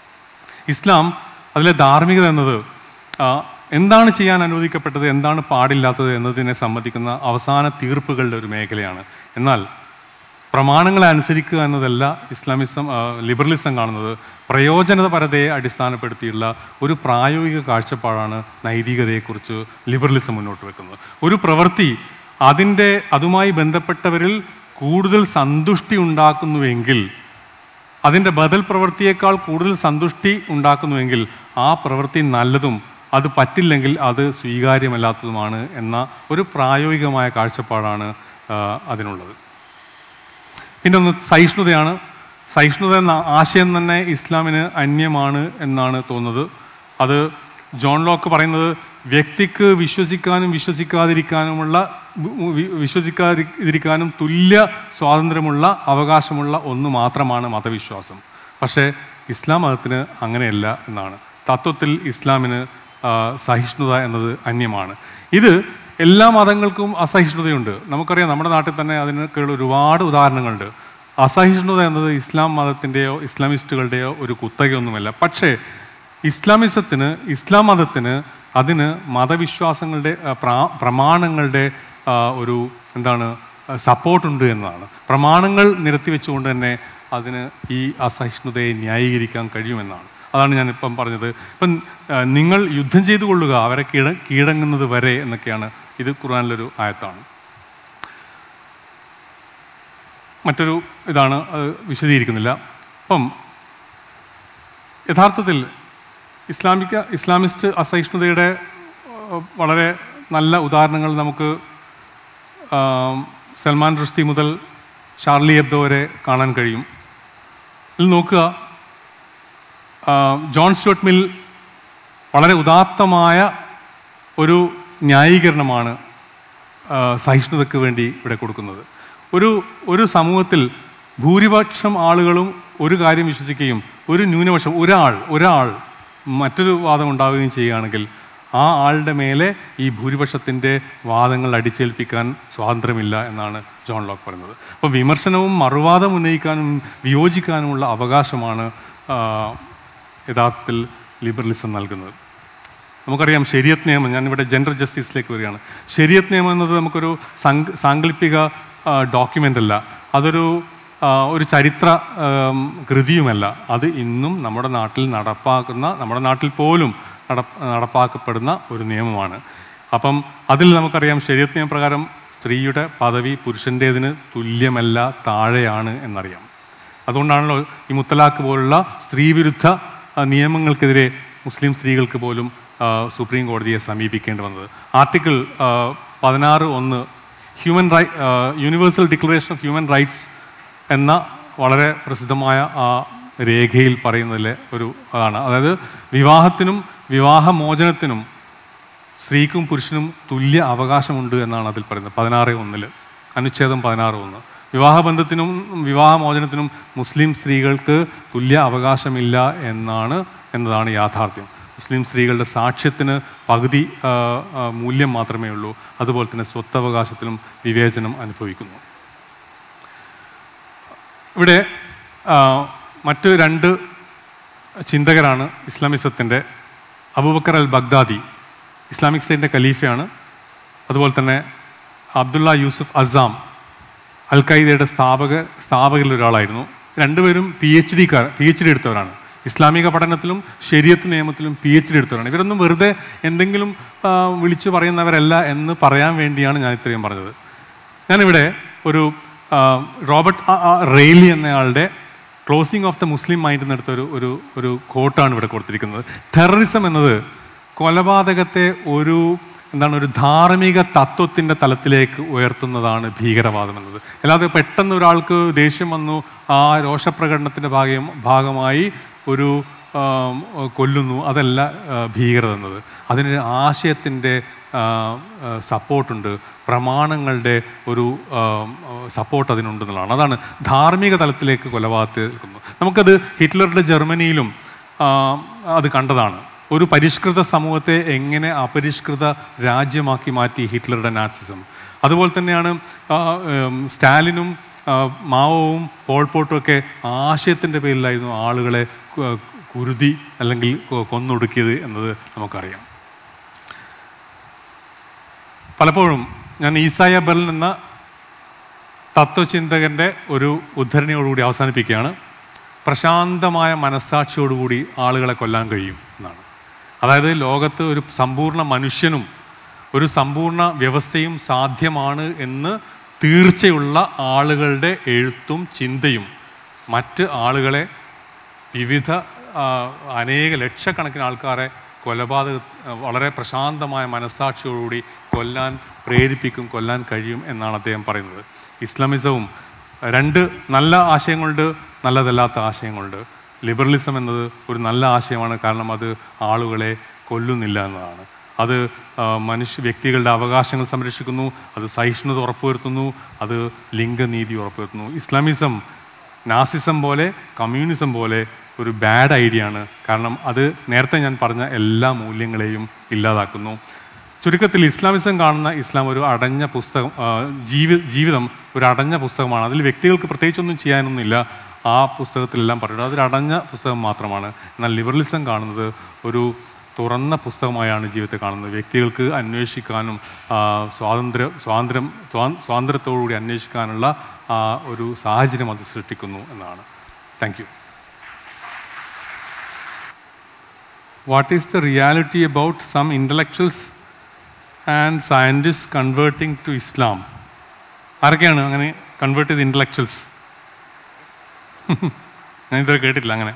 ഇസ്ലാം അതിലെ ധാർമ്മികത എന്നത് ആ, എന്താണ് ചെയ്യാൻ അനുവദിക്കപ്പെട്ടത് എന്താണ് പാടില്ലാത്തത് എന്നതിനെ സംബന്ധിക്കുന്ന അവസാന തീർപ്പുകളുടെ ഒരു മേഖലയാണ് എന്നാൽ പ്രമാണങ്ങളെ അനുസരിക്കുക എന്നതല്ല ഇസ്ലാമിസം ആ, ലിബറലിസം കാണുന്നത് പ്രയോജനപരതയെ അടിസ്ഥാനപ്പെടുത്തിയുള്ള ഒരു പ്രായോഗിക കാഴ്ചപ്പാടാണ് നൈതികതയെക്കുറിച്ച് ലിബറലിസം മുന്നോട്ട് വെക്കുന്നത് ഒരു പ്രവൃത്തി അതിൻ്റെ അതുമായി ബന്ധപ്പെട്ടവരിൽ കൂടുതൽ സന്തുഷ്ടി ഉണ്ടാക്കുന്നുവെങ്കിൽ അതിൻ്റെ ബദൽ പ്രവൃത്തിയേക്കാൾ കൂടുതൽ സന്തുഷ്ടി ഉണ്ടാക്കുന്നുവെങ്കിൽ ആ പ്രവൃത്തി നല്ലതും അത് പറ്റില്ലെങ്കിൽ അത് സ്വീകാര്യമല്ലാത്തതുമാണ് എന്ന ഒരു പ്രായോഗികമായ കാഴ്ചപ്പാടാണ് ആ, അതിനുള്ളത് പിന്നെ ഒന്ന് സഹിഷ്ണുതയാണ് സഹിഷ്ണുത എന്ന ആശയം തന്നെ ഇസ്ലാമിന് അന്യമാണ് എന്നാണ് തോന്നുന്നത് അത് ജോൺ ലോക്ക് പറയുന്നത് വ്യക്തിക്ക് വിശ്വസിക്കാനും വിശ്വസിക്കാതിരിക്കാനുമുള്ള വി- വിശ്വസിക്കാതിരിക്കാനും തുല്യ സ്വാതന്ത്ര്യമുള്ള അവകാശമുള്ള ഒന്ന് മാത്രമാണ് മതവിശ്വാസം പക്ഷേ ഇസ്ലാം മതത്തിന് അങ്ങനെയല്ല എന്നാണ് തത്വത്തിൽ ഇസ്ലാമിന് ആ, സഹിഷ്ണുത എന്നത് അന്യമാണ് ഇത് എല്ലാ മതങ്ങൾക്കും അസഹിഷ്ണുതയുണ്ട് നമുക്കറിയാം നമ്മുടെ നാട്ടിൽ തന്നെ അതിനൊക്കെയുള്ള ഒരുപാട് ഉദാഹരണങ്ങളുണ്ട് അസഹിഷ്ണുത എന്നത് ഇസ്ലാം മതത്തിൻ്റെയോ ഇസ്ലാമിസ്റ്റുകളുടെയോ ഒരു കുത്തകയൊന്നുമല്ല പക്ഷേ ഇസ്ലാമിസത്തിന് ഇസ്ലാം മതത്തിന് അതിന് മതവിശ്വാസങ്ങളുടെ ആ, പ്രാ- പ്രമാണങ്ങളുടെ ആ, ഒരു എന്താണ് സപ്പോർട്ടുണ്ട് എന്നതാണ് പ്രമാണങ്ങൾ നിരത്തി വെച്ചുകൊണ്ട് തന്നെ അതിന് ഈ അസഹിഷ്ണുതയെ ന്യായീകരിക്കാൻ കഴിയുമെന്നാണ് അതാണ് ഞാൻ ഇപ്പം പറഞ്ഞത് ഇപ്പം ആ, നിങ്ങൾ യുദ്ധം ചെയ്തു കൊള്ളുക അവരെ കീഴ കീഴടങ്ങുന്നത് വരെ എന്നൊക്കെയാണ് ഇത് ഖുർആനിലൊരു ആയത്താണ് മറ്റൊരു ഇതാണ് അത് വിശദീകരിക്കുന്നില്ല അപ്പം യഥാർത്ഥത്തിൽ ഇസ്ലാമിക ഇസ്ലാമിസ്റ്റ് അസഹിഷ്ണുതയുടെ ഏഹ്, വളരെ നല്ല ഉദാഹരണങ്ങൾ നമുക്ക് ആം, സൽമാൻ റുഷ്തി മുതൽ ഷാർലി എബ്ദോ വരെ കാണാൻ കഴിയും ഇതിൽ നോക്കുക ആ, ജോൺ സ്റ്റുവർട്ട് മിൽ വളരെ ഉദാത്തമായ ഒരു ന്യായീകരണമാണ് ആ, സഹിഷ്ണുതയ്ക്ക് വേണ്ടി ഇവിടെ കൊടുക്കുന്നത് ഒരു ഒരു സമൂഹത്തിൽ ഭൂരിപക്ഷം ആളുകളും ഒരു കാര്യം വിശ്വസിക്കുകയും ഒരു ന്യൂനപക്ഷം ഒരാൾ ഒരാൾ മറ്റൊരു വാദം ഉണ്ടാവുകയും ചെയ്യുകയാണെങ്കിൽ ആ ആളുടെ മേലെ ഈ ഭൂരിപക്ഷത്തിൻ്റെ വാദങ്ങൾ അടിച്ചേൽപ്പിക്കാൻ സ്വാതന്ത്ര്യമില്ല എന്നാണ് ജോൺ ലോക്ക് പറയുന്നത് അപ്പോൾ വിമർശനവും മറുവാദം ഉന്നയിക്കാനും വിയോജിക്കാനുമുള്ള അവകാശമാണ് ആ, യഥാർത്ഥത്തിൽ ലിബറലിസം നൽകുന്നത് നമുക്കറിയാം ശരിയത്ത് നിയമം ഞാനിവിടെ ജെൻഡർ ജസ്റ്റിസിലേക്ക് വരികയാണ് ശരിയത്ത് നിയമം എന്നത് നമുക്കൊരു സങ്ക സാങ്കല്പിക ഡോക്യുമെൻ്റ് അല്ല അതൊരു ആ, ഒരു ചരിത്ര ആം, കൃതിയുമല്ല അത് ഇന്നും നമ്മുടെ നാട്ടിൽ നടപ്പാക്കുന്ന നമ്മുടെ നാട്ടിൽ പോലും നട നടപ്പാക്കപ്പെടുന്ന ഒരു നിയമമാണ് അപ്പം അതിൽ നമുക്കറിയാം ശരീരത്ത് നിയമപ്രകാരം സ്ത്രീയുടെ പദവി പുരുഷൻ്റേതിന് തുല്യമല്ല താഴെയാണ് എന്നറിയാം അതുകൊണ്ടാണല്ലോ ഈ മുത്തലാഖ് പോലുള്ള സ്ത്രീവിരുദ്ധ ആ, നിയമങ്ങൾക്കെതിരെ മുസ്ലിം സ്ത്രീകൾക്ക് പോലും ആ, സുപ്രീം കോടതിയെ സമീപിക്കേണ്ടി വന്നത് ആർട്ടിക്കിൾ ആ, പതിനാറ് ഒന്ന് ഹ്യൂമൻ റൈ universal declaration of human rights എന്ന വളരെ പ്രസിദ്ധമായ ആ രേഖയിൽ പറയുന്നതിലെ ഒരു ആണ് അതായത് വിവാഹത്തിനും വിവാഹമോചനത്തിനും സ്ത്രീക്കും പുരുഷനും തുല്യ അവകാശമുണ്ട് എന്നാണ് അതിൽ പറയുന്നത് പതിനാറ് ഒന്നിൽ അനുച്ഛേദം പതിനാറ് ഒന്ന് വിവാഹബന്ധത്തിനും വിവാഹമോചനത്തിനും മുസ്ലിം സ്ത്രീകൾക്ക് തുല്യ അവകാശമില്ല എന്നാണ് എന്നതാണ് യാഥാർത്ഥ്യം മുസ്ലിം സ്ത്രീകളുടെ സാക്ഷ്യത്തിന് പകുതി ആ, ആ, മൂല്യം മാത്രമേ ഉള്ളൂ അതുപോലെ തന്നെ സ്വത്തവകാശത്തിലും വിവേചനം അനുഭവിക്കുന്നു ഇവിടെ ആ, മറ്റ് രണ്ട് ചിന്തകരാണ് ഇസ്ലാമിസത്തിൻ്റെ അബൂബക്കർ അൽ ബഗ്ദാദി ഇസ്ലാമിക് സ്റ്റേറ്റിൻ്റെ ഖലീഫയാണ് അതുപോലെ തന്നെ അബ്ദുള്ള യൂസുഫ് അസാം അൽ ഖൈദയുടെ സ്ഥാപക സ്ഥാപകരിൽ ഒരാളായിരുന്നു രണ്ടുപേരും പി എച്ച് ഡിക്കാർ പി എച്ച് ഡി എടുത്തവരാണ് ഇസ്ലാമിക പഠനത്തിലും ശരിയത്ത് നിയമത്തിലും പി എച്ച് ഡി എടുത്തവരാണ് ഇവരൊന്നും വെറുതെ എന്തെങ്കിലും ആ, വിളിച്ചു പറയുന്നവരല്ല എന്ന് പറയാൻ വേണ്ടിയാണ് ഞാൻ ഇത്രയും പറഞ്ഞത് ഞാനിവിടെ ഒരു ആ, റോബർട്ട് ആ- ആ റെയ്ലി എന്നയാളുടെ closing of the Muslim mind എന്നെടുത്ത ഒരു ഒരു ഒരു കോട്ടാണ് ഇവിടെ കൊടുത്തിരിക്കുന്നത് ടെററിസം എന്നത് കൊലപാതകത്തെ ഒരു എന്താണ് ഒരു ധാർമ്മിക തത്വത്തിൻ്റെ തലത്തിലേക്ക് ഉയർത്തുന്നതാണ് ഭീകരവാദം എന്നത് അല്ലാതെ പെട്ടെന്ന് ഒരാൾക്ക് ദേഷ്യം വന്നു ആ രോഷപ്രകടനത്തിൻ്റെ ഭാഗം ഭാഗമായി ഒരു ആം, കൊല്ലുന്നു അതല്ല ആ, ഭീകരത എന്നത് അതിന് ആശയത്തിൻ്റെ സപ്പോർട്ടുണ്ട് പ്രമാണങ്ങളുടെ ഒരു സപ്പോർട്ട് അതിനുണ്ടെന്നുള്ളതാണ് അതാണ് ധാർമ്മിക തലത്തിലേക്ക് കൊലപാതകത്തെ നിൽക്കുന്നത് നമുക്കത് ഹിറ്റ്ലറുടെ ജർമ്മനിയിലും ആ, അത് കണ്ടതാണ് ഒരു പരിഷ്കൃത സമൂഹത്തെ എങ്ങനെ അപരിഷ്കൃത രാജ്യമാക്കി മാറ്റി ഹിറ്റ്ലറുടെ നാസിസം അതുപോലെ തന്നെയാണ് ആ, ഉം, സ്റ്റാലിനും ആ, മാവോവും പോൾപോട്ടും ഒക്കെ ആശയത്തിൻ്റെ പേരിലായിരുന്നു ആളുകളെ കു- കുരുതി അല്ലെങ്കിൽ കൊ- കൊന്നൊടുക്കിയത് എന്നത് നമുക്കറിയാം പലപ്പോഴും ഞാൻ ഈസായ ബെൽ എന്ന തത്വചിന്തകൻ്റെ ഒരു ഉദ്ധരണിയോടുകൂടി അവസാനിപ്പിക്കുകയാണ് പ്രശാന്തമായ മനസ്സാക്ഷിയോടുകൂടി ആളുകളെ കൊല്ലാൻ കഴിയും എന്നാണ് അതായത് ലോകത്ത് ഒരു സമ്പൂർണ്ണ മനുഷ്യനും ഒരു സമ്പൂർണ്ണ വ്യവസ്ഥയും സാധ്യമാണ് എന്ന് തീർച്ചയുള്ള ആളുകളുടെ എഴുത്തും ചിന്തയും മറ്റ് ആളുകളെ വിവിധ ആ, അനേക ലക്ഷക്കണക്കിന് ആൾക്കാരെ കൊലപാതക വളരെ പ്രശാന്തമായ മനസ്സാക്ഷിയോടുകൂടി കൊല്ലാൻ പ്രേരിപ്പിക്കും കൊല്ലാൻ കഴിയും എന്നാണ് അദ്ദേഹം പറയുന്നത് ഇസ്ലാമിസവും രണ്ട് നല്ല ആശയങ്ങളുണ്ട് നല്ലതല്ലാത്ത ആശയങ്ങളുണ്ട് ലിബറലിസം എന്നത് ഒരു നല്ല ആശയമാണ് കാരണം അത് ആളുകളെ കൊല്ലുന്നില്ല എന്നതാണ് അത് ആ, മനുഷ്യ വ്യക്തികളുടെ അവകാശങ്ങൾ സംരക്ഷിക്കുന്നു അത് സഹിഷ്ണുത ഉറപ്പുവരുത്തുന്നു അത് ലിംഗനീതി ഉറപ്പുവരുത്തുന്നു ഇസ്ലാമിസം നാസിസം പോലെ കമ്മ്യൂണിസം പോലെ ഒരു ബാഡ് ഐഡിയ ആണ് കാരണം അത് നേരത്തെ ഞാൻ പറഞ്ഞ എല്ലാ മൂല്യങ്ങളെയും ഇല്ലാതാക്കുന്നു ചുരുക്കത്തിൽ ഇസ്ലാമിസം കാണുന്ന ഇസ്ലാം ഒരു അടഞ്ഞ പുസ്തകം ആ, ജീവി ജീവിതം ഒരു അടഞ്ഞ പുസ്തകമാണ് അതിൽ വ്യക്തികൾക്ക് പ്രത്യേകിച്ചൊന്നും ചെയ്യാനൊന്നുമില്ല ആ പുസ്തകത്തിലെല്ലാം പറയുന്നത് അതൊരു അടഞ്ഞ പുസ്തകം മാത്രമാണ് എന്നാൽ ലിബറലിസം കാണുന്നത് ഒരു തുറന്ന പുസ്തകമായാണ് ജീവിതത്തെ കാണുന്നത് വ്യക്തികൾക്ക് അന്വേഷിക്കാനും ആ, സ്വാതന്ത്ര്യ സ്വാതന്ത്ര്യം സ്വാ- സ്വാതന്ത്ര്യത്തോടുകൂടി അന്വേഷിക്കാനുള്ള ആ ഒരു സാഹചര്യം അത് സൃഷ്ടിക്കുന്നു എന്നാണ് thank you what is the reality about some intellectuals and scientist converting to Islam ആരൊക്കെയാണ് അങ്ങനെ കൺവേർട്ട് ചെയ്ത ഇൻ്റലക്ച്വൽസ് ഞാൻ ഇതുവരെ കേട്ടിട്ടില്ല അങ്ങനെ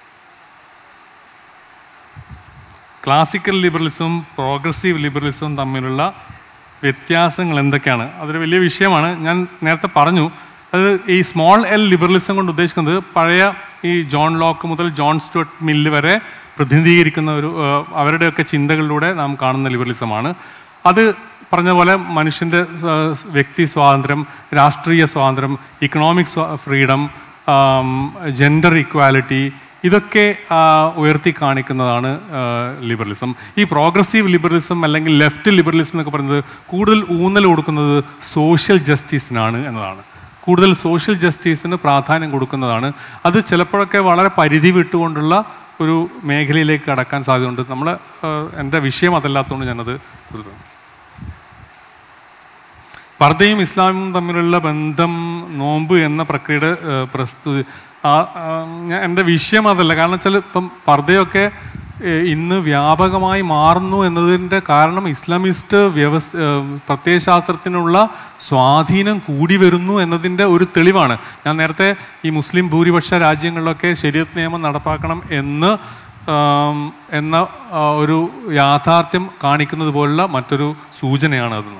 ക്ലാസിക്കൽ ലിബറലിസവും പ്രോഗ്രസീവ് ലിബറലിസവും തമ്മിലുള്ള വ്യത്യാസങ്ങൾ എന്തൊക്കെയാണ് അതൊരു വലിയ വിഷയമാണ് ഞാൻ നേരത്തെ പറഞ്ഞു അത് ഈ സ്മോൾ എൽ ലിബറലിസം കൊണ്ട് ഉദ്ദേശിക്കുന്നത് പഴയ ഈ ജോൺ ലോക്ക് മുതൽ ജോൺ സ്റ്റുവർട്ട് മില്ല് വരെ പ്രതിനിധീകരിക്കുന്ന ഒരു ആ, അവരുടെയൊക്കെ ചിന്തകളിലൂടെ നാം കാണുന്ന ലിബറലിസമാണ് അത് പറഞ്ഞ പോലെ മനുഷ്യൻ്റെ ആ, വ്യക്തി സ്വാതന്ത്ര്യം രാഷ്ട്രീയ സ്വാതന്ത്ര്യം ഇക്കണോമിക് ഫ്രീഡം ജെൻഡർ ഇക്വാലിറ്റി ഇതൊക്കെ ആ, ഉയർത്തി കാണിക്കുന്നതാണ് ആ, ലിബറലിസം ഈ പ്രോഗ്രസീവ് ലിബറലിസം അല്ലെങ്കിൽ ലെഫ്റ്റ് ലിബറലിസം എന്നൊക്കെ പറയുന്നത് കൂടുതൽ ഊന്നൽ കൊടുക്കുന്നത് സോഷ്യൽ ജസ്റ്റിസിനാണ് എന്നതാണ് കൂടുതൽ സോഷ്യൽ ജസ്റ്റിസിന് പ്രാധാന്യം കൊടുക്കുന്നതാണ് അത് ചിലപ്പോഴൊക്കെ വളരെ പരിധി വിട്ടുകൊണ്ടുള്ള ഒരു മേഖലയിലേക്ക് കടക്കാൻ സാധ്യതയുണ്ട് നമ്മൾ എൻ്റെ വിഷയം അതല്ലാത്തതുകൊണ്ട് ഞാനത് കൊടുത്തു പർദ്ദയും ഇസ്ലാമും തമ്മിലുള്ള ബന്ധം നോമ്പ് എന്ന പ്രക്രിയയുടെ ഏഹ്, പ്രസ്തുതി ആ ആ, ഞാൻ എൻ്റെ വിഷയം അതല്ല കാരണം വെച്ചാൽ ഇപ്പം പർദ്ദയൊക്കെ ഏഹ്, ഇന്ന് വ്യാപകമായി മാറുന്നു എന്നതിൻ്റെ കാരണം ഇസ്ലാമിസ്റ്റ് വ്യവസ് ഏഹ്, പ്രത്യയശാസ്ത്രത്തിനുള്ള സ്വാധീനം കൂടി വരുന്നു എന്നതിൻ്റെ ഒരു തെളിവാണ് ഞാൻ നേരത്തെ ഈ മുസ്ലിം ഭൂരിപക്ഷ രാജ്യങ്ങളിലൊക്കെ ശരീരത്ത് നിയമം നടപ്പാക്കണം എന്ന് ആം, എന്ന ആ, ഒരു യാഥാർത്ഥ്യം കാണിക്കുന്നത് പോലുള്ള മറ്റൊരു സൂചനയാണ് അതെന്ന്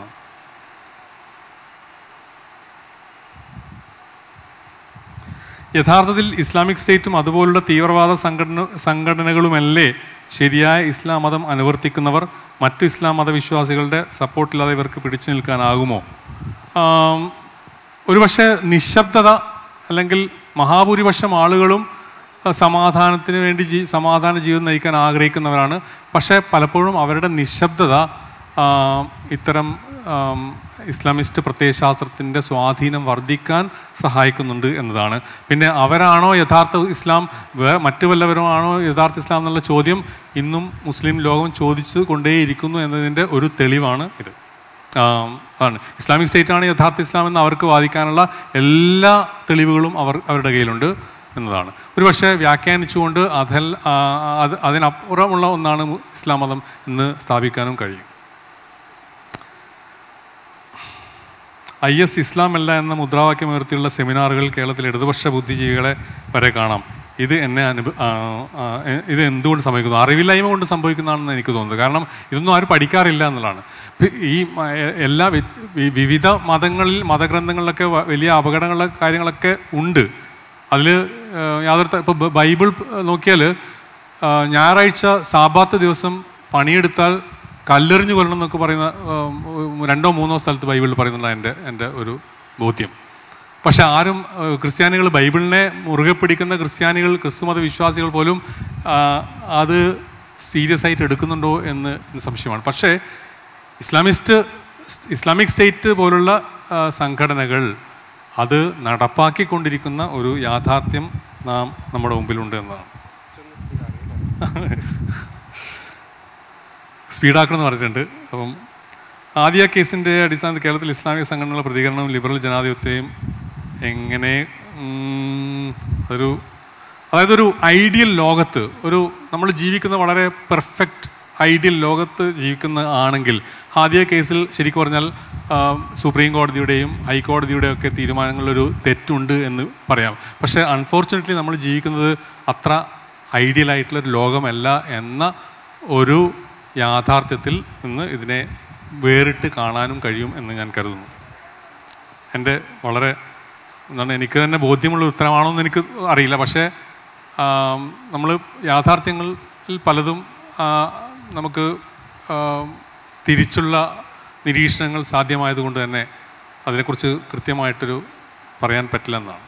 യഥാർത്ഥത്തിൽ ഇസ്ലാമിക് സ്റ്റേറ്റും അതുപോലുള്ള തീവ്രവാദ സംഘടന സംഘടനകളുമല്ലേ ശരിയായ ഇസ്ലാം മതം അനുവർത്തിക്കുന്നവർ മറ്റു ഇസ്ലാം മതവിശ്വാസികളുടെ സപ്പോർട്ടില്ലാതെ ഇവർക്ക് പിടിച്ചു നിൽക്കാനാകുമോ ആം, ഒരുപക്ഷെ നിശബ്ദത അല്ലെങ്കിൽ മഹാഭൂരിപക്ഷം ആളുകളും അഹ്, സമാധാനത്തിന് വേണ്ടി ജീ സമാധാന ജീവിതം നയിക്കാൻ ആഗ്രഹിക്കുന്നവരാണ് പക്ഷേ പലപ്പോഴും അവരുടെ നിശബ്ദത ആം, ഇത്തരം ആം, ഇസ്ലാമിസ്റ്റ് പ്രത്യയശാസ്ത്രത്തിൻ്റെ സ്വാധീനം വർദ്ധിക്കാൻ സഹായിക്കുന്നുണ്ട് എന്നതാണ് പിന്നെ അവരാണോ യഥാർത്ഥ ഇസ്ലാം വേ മറ്റു വല്ലവരുമാണോ യഥാർത്ഥ ഇസ്ലാം എന്നുള്ള ചോദ്യം ഇന്നും മുസ്ലിം ലോകം ചോദിച്ചു കൊണ്ടേയിരിക്കുന്നു എന്നതിൻ്റെ ഒരു തെളിവാണ് ഇത് ആം, ആണ് ഇസ്ലാമിക് സ്റ്റേറ്റ് ആണ് യഥാർത്ഥ ഇസ്ലാം എന്ന് അവർക്ക് വാദിക്കാനുള്ള എല്ലാ തെളിവുകളും അവർ അവരുടെ കയ്യിലുണ്ട് എന്നതാണ് ഒരുപക്ഷെ വ്യാഖ്യാനിച്ചുകൊണ്ട് അതിൽ ആ, അത് അതിനപ്പുറമുള്ള ഒന്നാണ് മു- ഇസ്ലാം മതം എന്ന് സ്ഥാപിക്കാനും കഴിയും ഐ എസ് ഇസ്ലാം അല്ല എന്ന മുദ്രാവാക്യം ഉയർത്തിയുള്ള സെമിനാറുകൾ കേരളത്തിലെ ഇടതുപക്ഷ ബുദ്ധിജീവികളെ വരെ കാണാം ഇത് എന്നെ അനുഭ ആ, ആ, എ- ഇത് എന്തുകൊണ്ട് സംഭവിക്കുന്നു അറിവില്ലായ്മ കൊണ്ട് സംഭവിക്കുന്നതാണെന്ന് എനിക്ക് തോന്നുന്നത് കാരണം ഇതൊന്നും ആരും പഠിക്കാറില്ല എന്നുള്ളതാണ് ഇപ്പ ഈ മ- എ- എല്ലാ വി- വി- വിവിധ മതങ്ങളിൽ മതഗ്രന്ഥങ്ങളിലൊക്കെ വ- വലിയ അപകടങ്ങളുള്ള കാര്യങ്ങളൊക്കെ ഉണ്ട് അതിൽ യാതൊരു ഇപ്പോൾ ബൈബിൾ നോക്കിയാൽ ഞായറാഴ്ച സാബാത്ത് ദിവസം പണിയെടുത്താൽ കല്ലെറിഞ്ഞു കൊല്ലണം എന്നൊക്കെ പറയുന്ന ആ, രണ്ടോ മൂന്നോ സ്ഥലത്ത് ബൈബിളിൽ പറയുന്നുണ്ട് എൻ്റെ എൻ്റെ ഒരു ബോധ്യം പക്ഷെ ആരും ക്രിസ്ത്യാനികൾ ബൈബിളിനെ മുറുകെ പിടിക്കുന്ന ക്രിസ്ത്യാനികൾ ക്രിസ്തുമത വിശ്വാസികൾ പോലും ആ, അത് സീരിയസ് ആയിട്ട് എടുക്കുന്നുണ്ടോ എന്ന് സംശയമാണ് പക്ഷേ ഇസ്ലാമിസ്റ്റ് ഇസ്ലാമിക് സ്റ്റേറ്റ് പോലുള്ള ആ, സംഘടനകൾ അത് നടപ്പാക്കിക്കൊണ്ടിരിക്കുന്ന ഒരു യാഥാർത്ഥ്യം നാം നമ്മുടെ മുമ്പിലുണ്ട് എന്നതാണ് സ്പീഡാക്കണമെന്ന് പറഞ്ഞിട്ടുണ്ട് അപ്പം ആദ്യ കേസിൻ്റെ അടിസ്ഥാനത്തിൽ കേരളത്തിൽ ഇസ്ലാമിക സംഘടനകളുടെ പ്രതികരണവും ലിബറൽ ജനാധിപത്യവും എങ്ങനെ ഉം, ഒരു അതായത് ഒരു ഐഡിയൽ ലോകത്ത് ഒരു നമ്മൾ ജീവിക്കുന്ന വളരെ പെർഫെക്റ്റ് ഐഡിയൽ ലോകത്ത് ജീവിക്കുന്ന ആണെങ്കിൽ ആദ്യ കേസിൽ ശരിക്കും പറഞ്ഞാൽ ആ, സുപ്രീം കോടതിയുടെയും ഹൈക്കോടതിയുടെയും ഒക്കെ തീരുമാനങ്ങളിലൊരു തെറ്റുണ്ട് എന്ന് പറയാം പക്ഷേ അൺഫോർച്ചുനേറ്റ്ലി നമ്മൾ ജീവിക്കുന്നത് അത്ര ഐഡിയൽ ആയിട്ടുള്ള ഒരു ലോകമല്ല എന്ന ഒരു യാഥാർത്ഥ്യത്തിൽ നിന്ന് ഇതിനെ വേറിട്ട് കാണാനും കഴിയും എന്ന് ഞാൻ കരുതുന്നു എൻ്റെ വളരെ എന്താണ് എനിക്ക് തന്നെ ബോധ്യമുള്ള ഉത്തരമാണോ എന്ന് എനിക്ക് അറിയില്ല പക്ഷേ നമ്മൾ യാഥാർത്ഥ്യങ്ങളിൽ പലതും ആ, നമുക്ക് ആ, തിരിച്ചുള്ള നിരീക്ഷണങ്ങൾ സാധ്യമായതുകൊണ്ട് തന്നെ അതിനെക്കുറിച്ച് കൃത്യമായിട്ടൊരു പറയാൻ പറ്റില്ല എന്നാണ്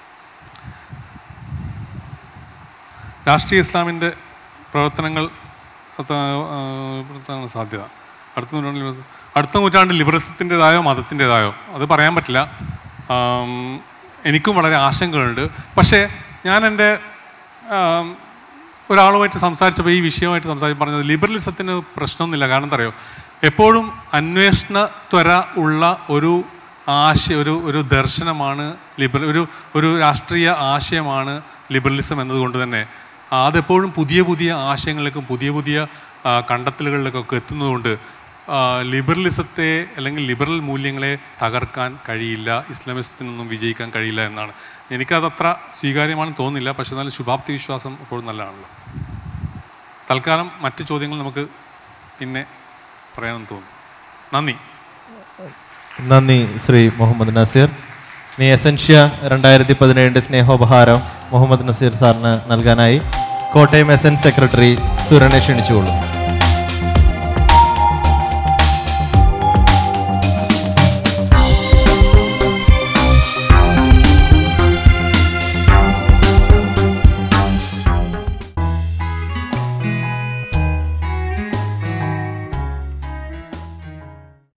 രാഷ്ട്രീയ ഇസ്ലാമിൻ്റെ പ്രവർത്തനങ്ങൾ അത്, ആ, ഇവിടുത്താണ് സാധ്യത അടുത്ത നൂറ്റാണ്ടിൽ അടുത്ത നൂറ്റാണ്ടിൽ ലിബറലിസത്തിൻ്റെതായോ മതത്തിൻ്റെതായോ അത് പറയാൻ പറ്റില്ല ആം, എനിക്കും വളരെ ആശങ്കകളുണ്ട് പക്ഷേ ഞാൻ എൻ്റെ ആം, ഒരാളുമായിട്ട് സംസാരിച്ചപ്പോൾ ഈ വിഷയമായിട്ട് സംസാരിച്ച് പറഞ്ഞത് ലിബറലിസത്തിന് പ്രശ്നമൊന്നുമില്ല കാരണം എന്താ അറിയോ എപ്പോഴും അന്വേഷണ ത്വര ഉള്ള ഒരു ആശയ ഒരു ഒരു ദർശനമാണ് ലിബറൽ ഒരു ഒരു രാഷ്ട്രീയ ആശയമാണ് ലിബറലിസം എന്നതുകൊണ്ട് തന്നെ അതെപ്പോഴും പുതിയ പുതിയ ആശയങ്ങളിലേക്കും പുതിയ പുതിയ ആ, കണ്ടെത്തലുകളിലേക്കൊക്കെ എത്തുന്നതുകൊണ്ട് ആ, ലിബറലിസത്തെ അല്ലെങ്കിൽ ലിബറൽ മൂല്യങ്ങളെ തകർക്കാൻ കഴിയില്ല ഇസ്ലാമിസത്തിനൊന്നും വിജയിക്കാൻ കഴിയില്ല എന്നാണ് എനിക്കതത്ര സ്വീകാര്യമാണെന്ന് തോന്നുന്നില്ല പക്ഷെ എന്നാലും ശുഭാപ്തി വിശ്വാസം എപ്പോഴും നല്ലതാണല്ലോ തൽക്കാലം മറ്റ് ചോദ്യങ്ങൾ നമുക്ക് പിന്നെ പറയാമെന്ന് തോന്നുന്നു നന്ദി നന്ദി ശ്രീ മുഹമ്മദ് നസീർ നീ എസൻഷ്യ രണ്ടായിരത്തി പതിനേഴിൻ്റെ സ്നേഹോപഹാരം മുഹമ്മദ് നസീർ സാറിന് നൽകാനായി കോട്ടയം എസൻ സെക്രട്ടറി സുരനെ ക്ഷണിച്ചുകൊള്ളു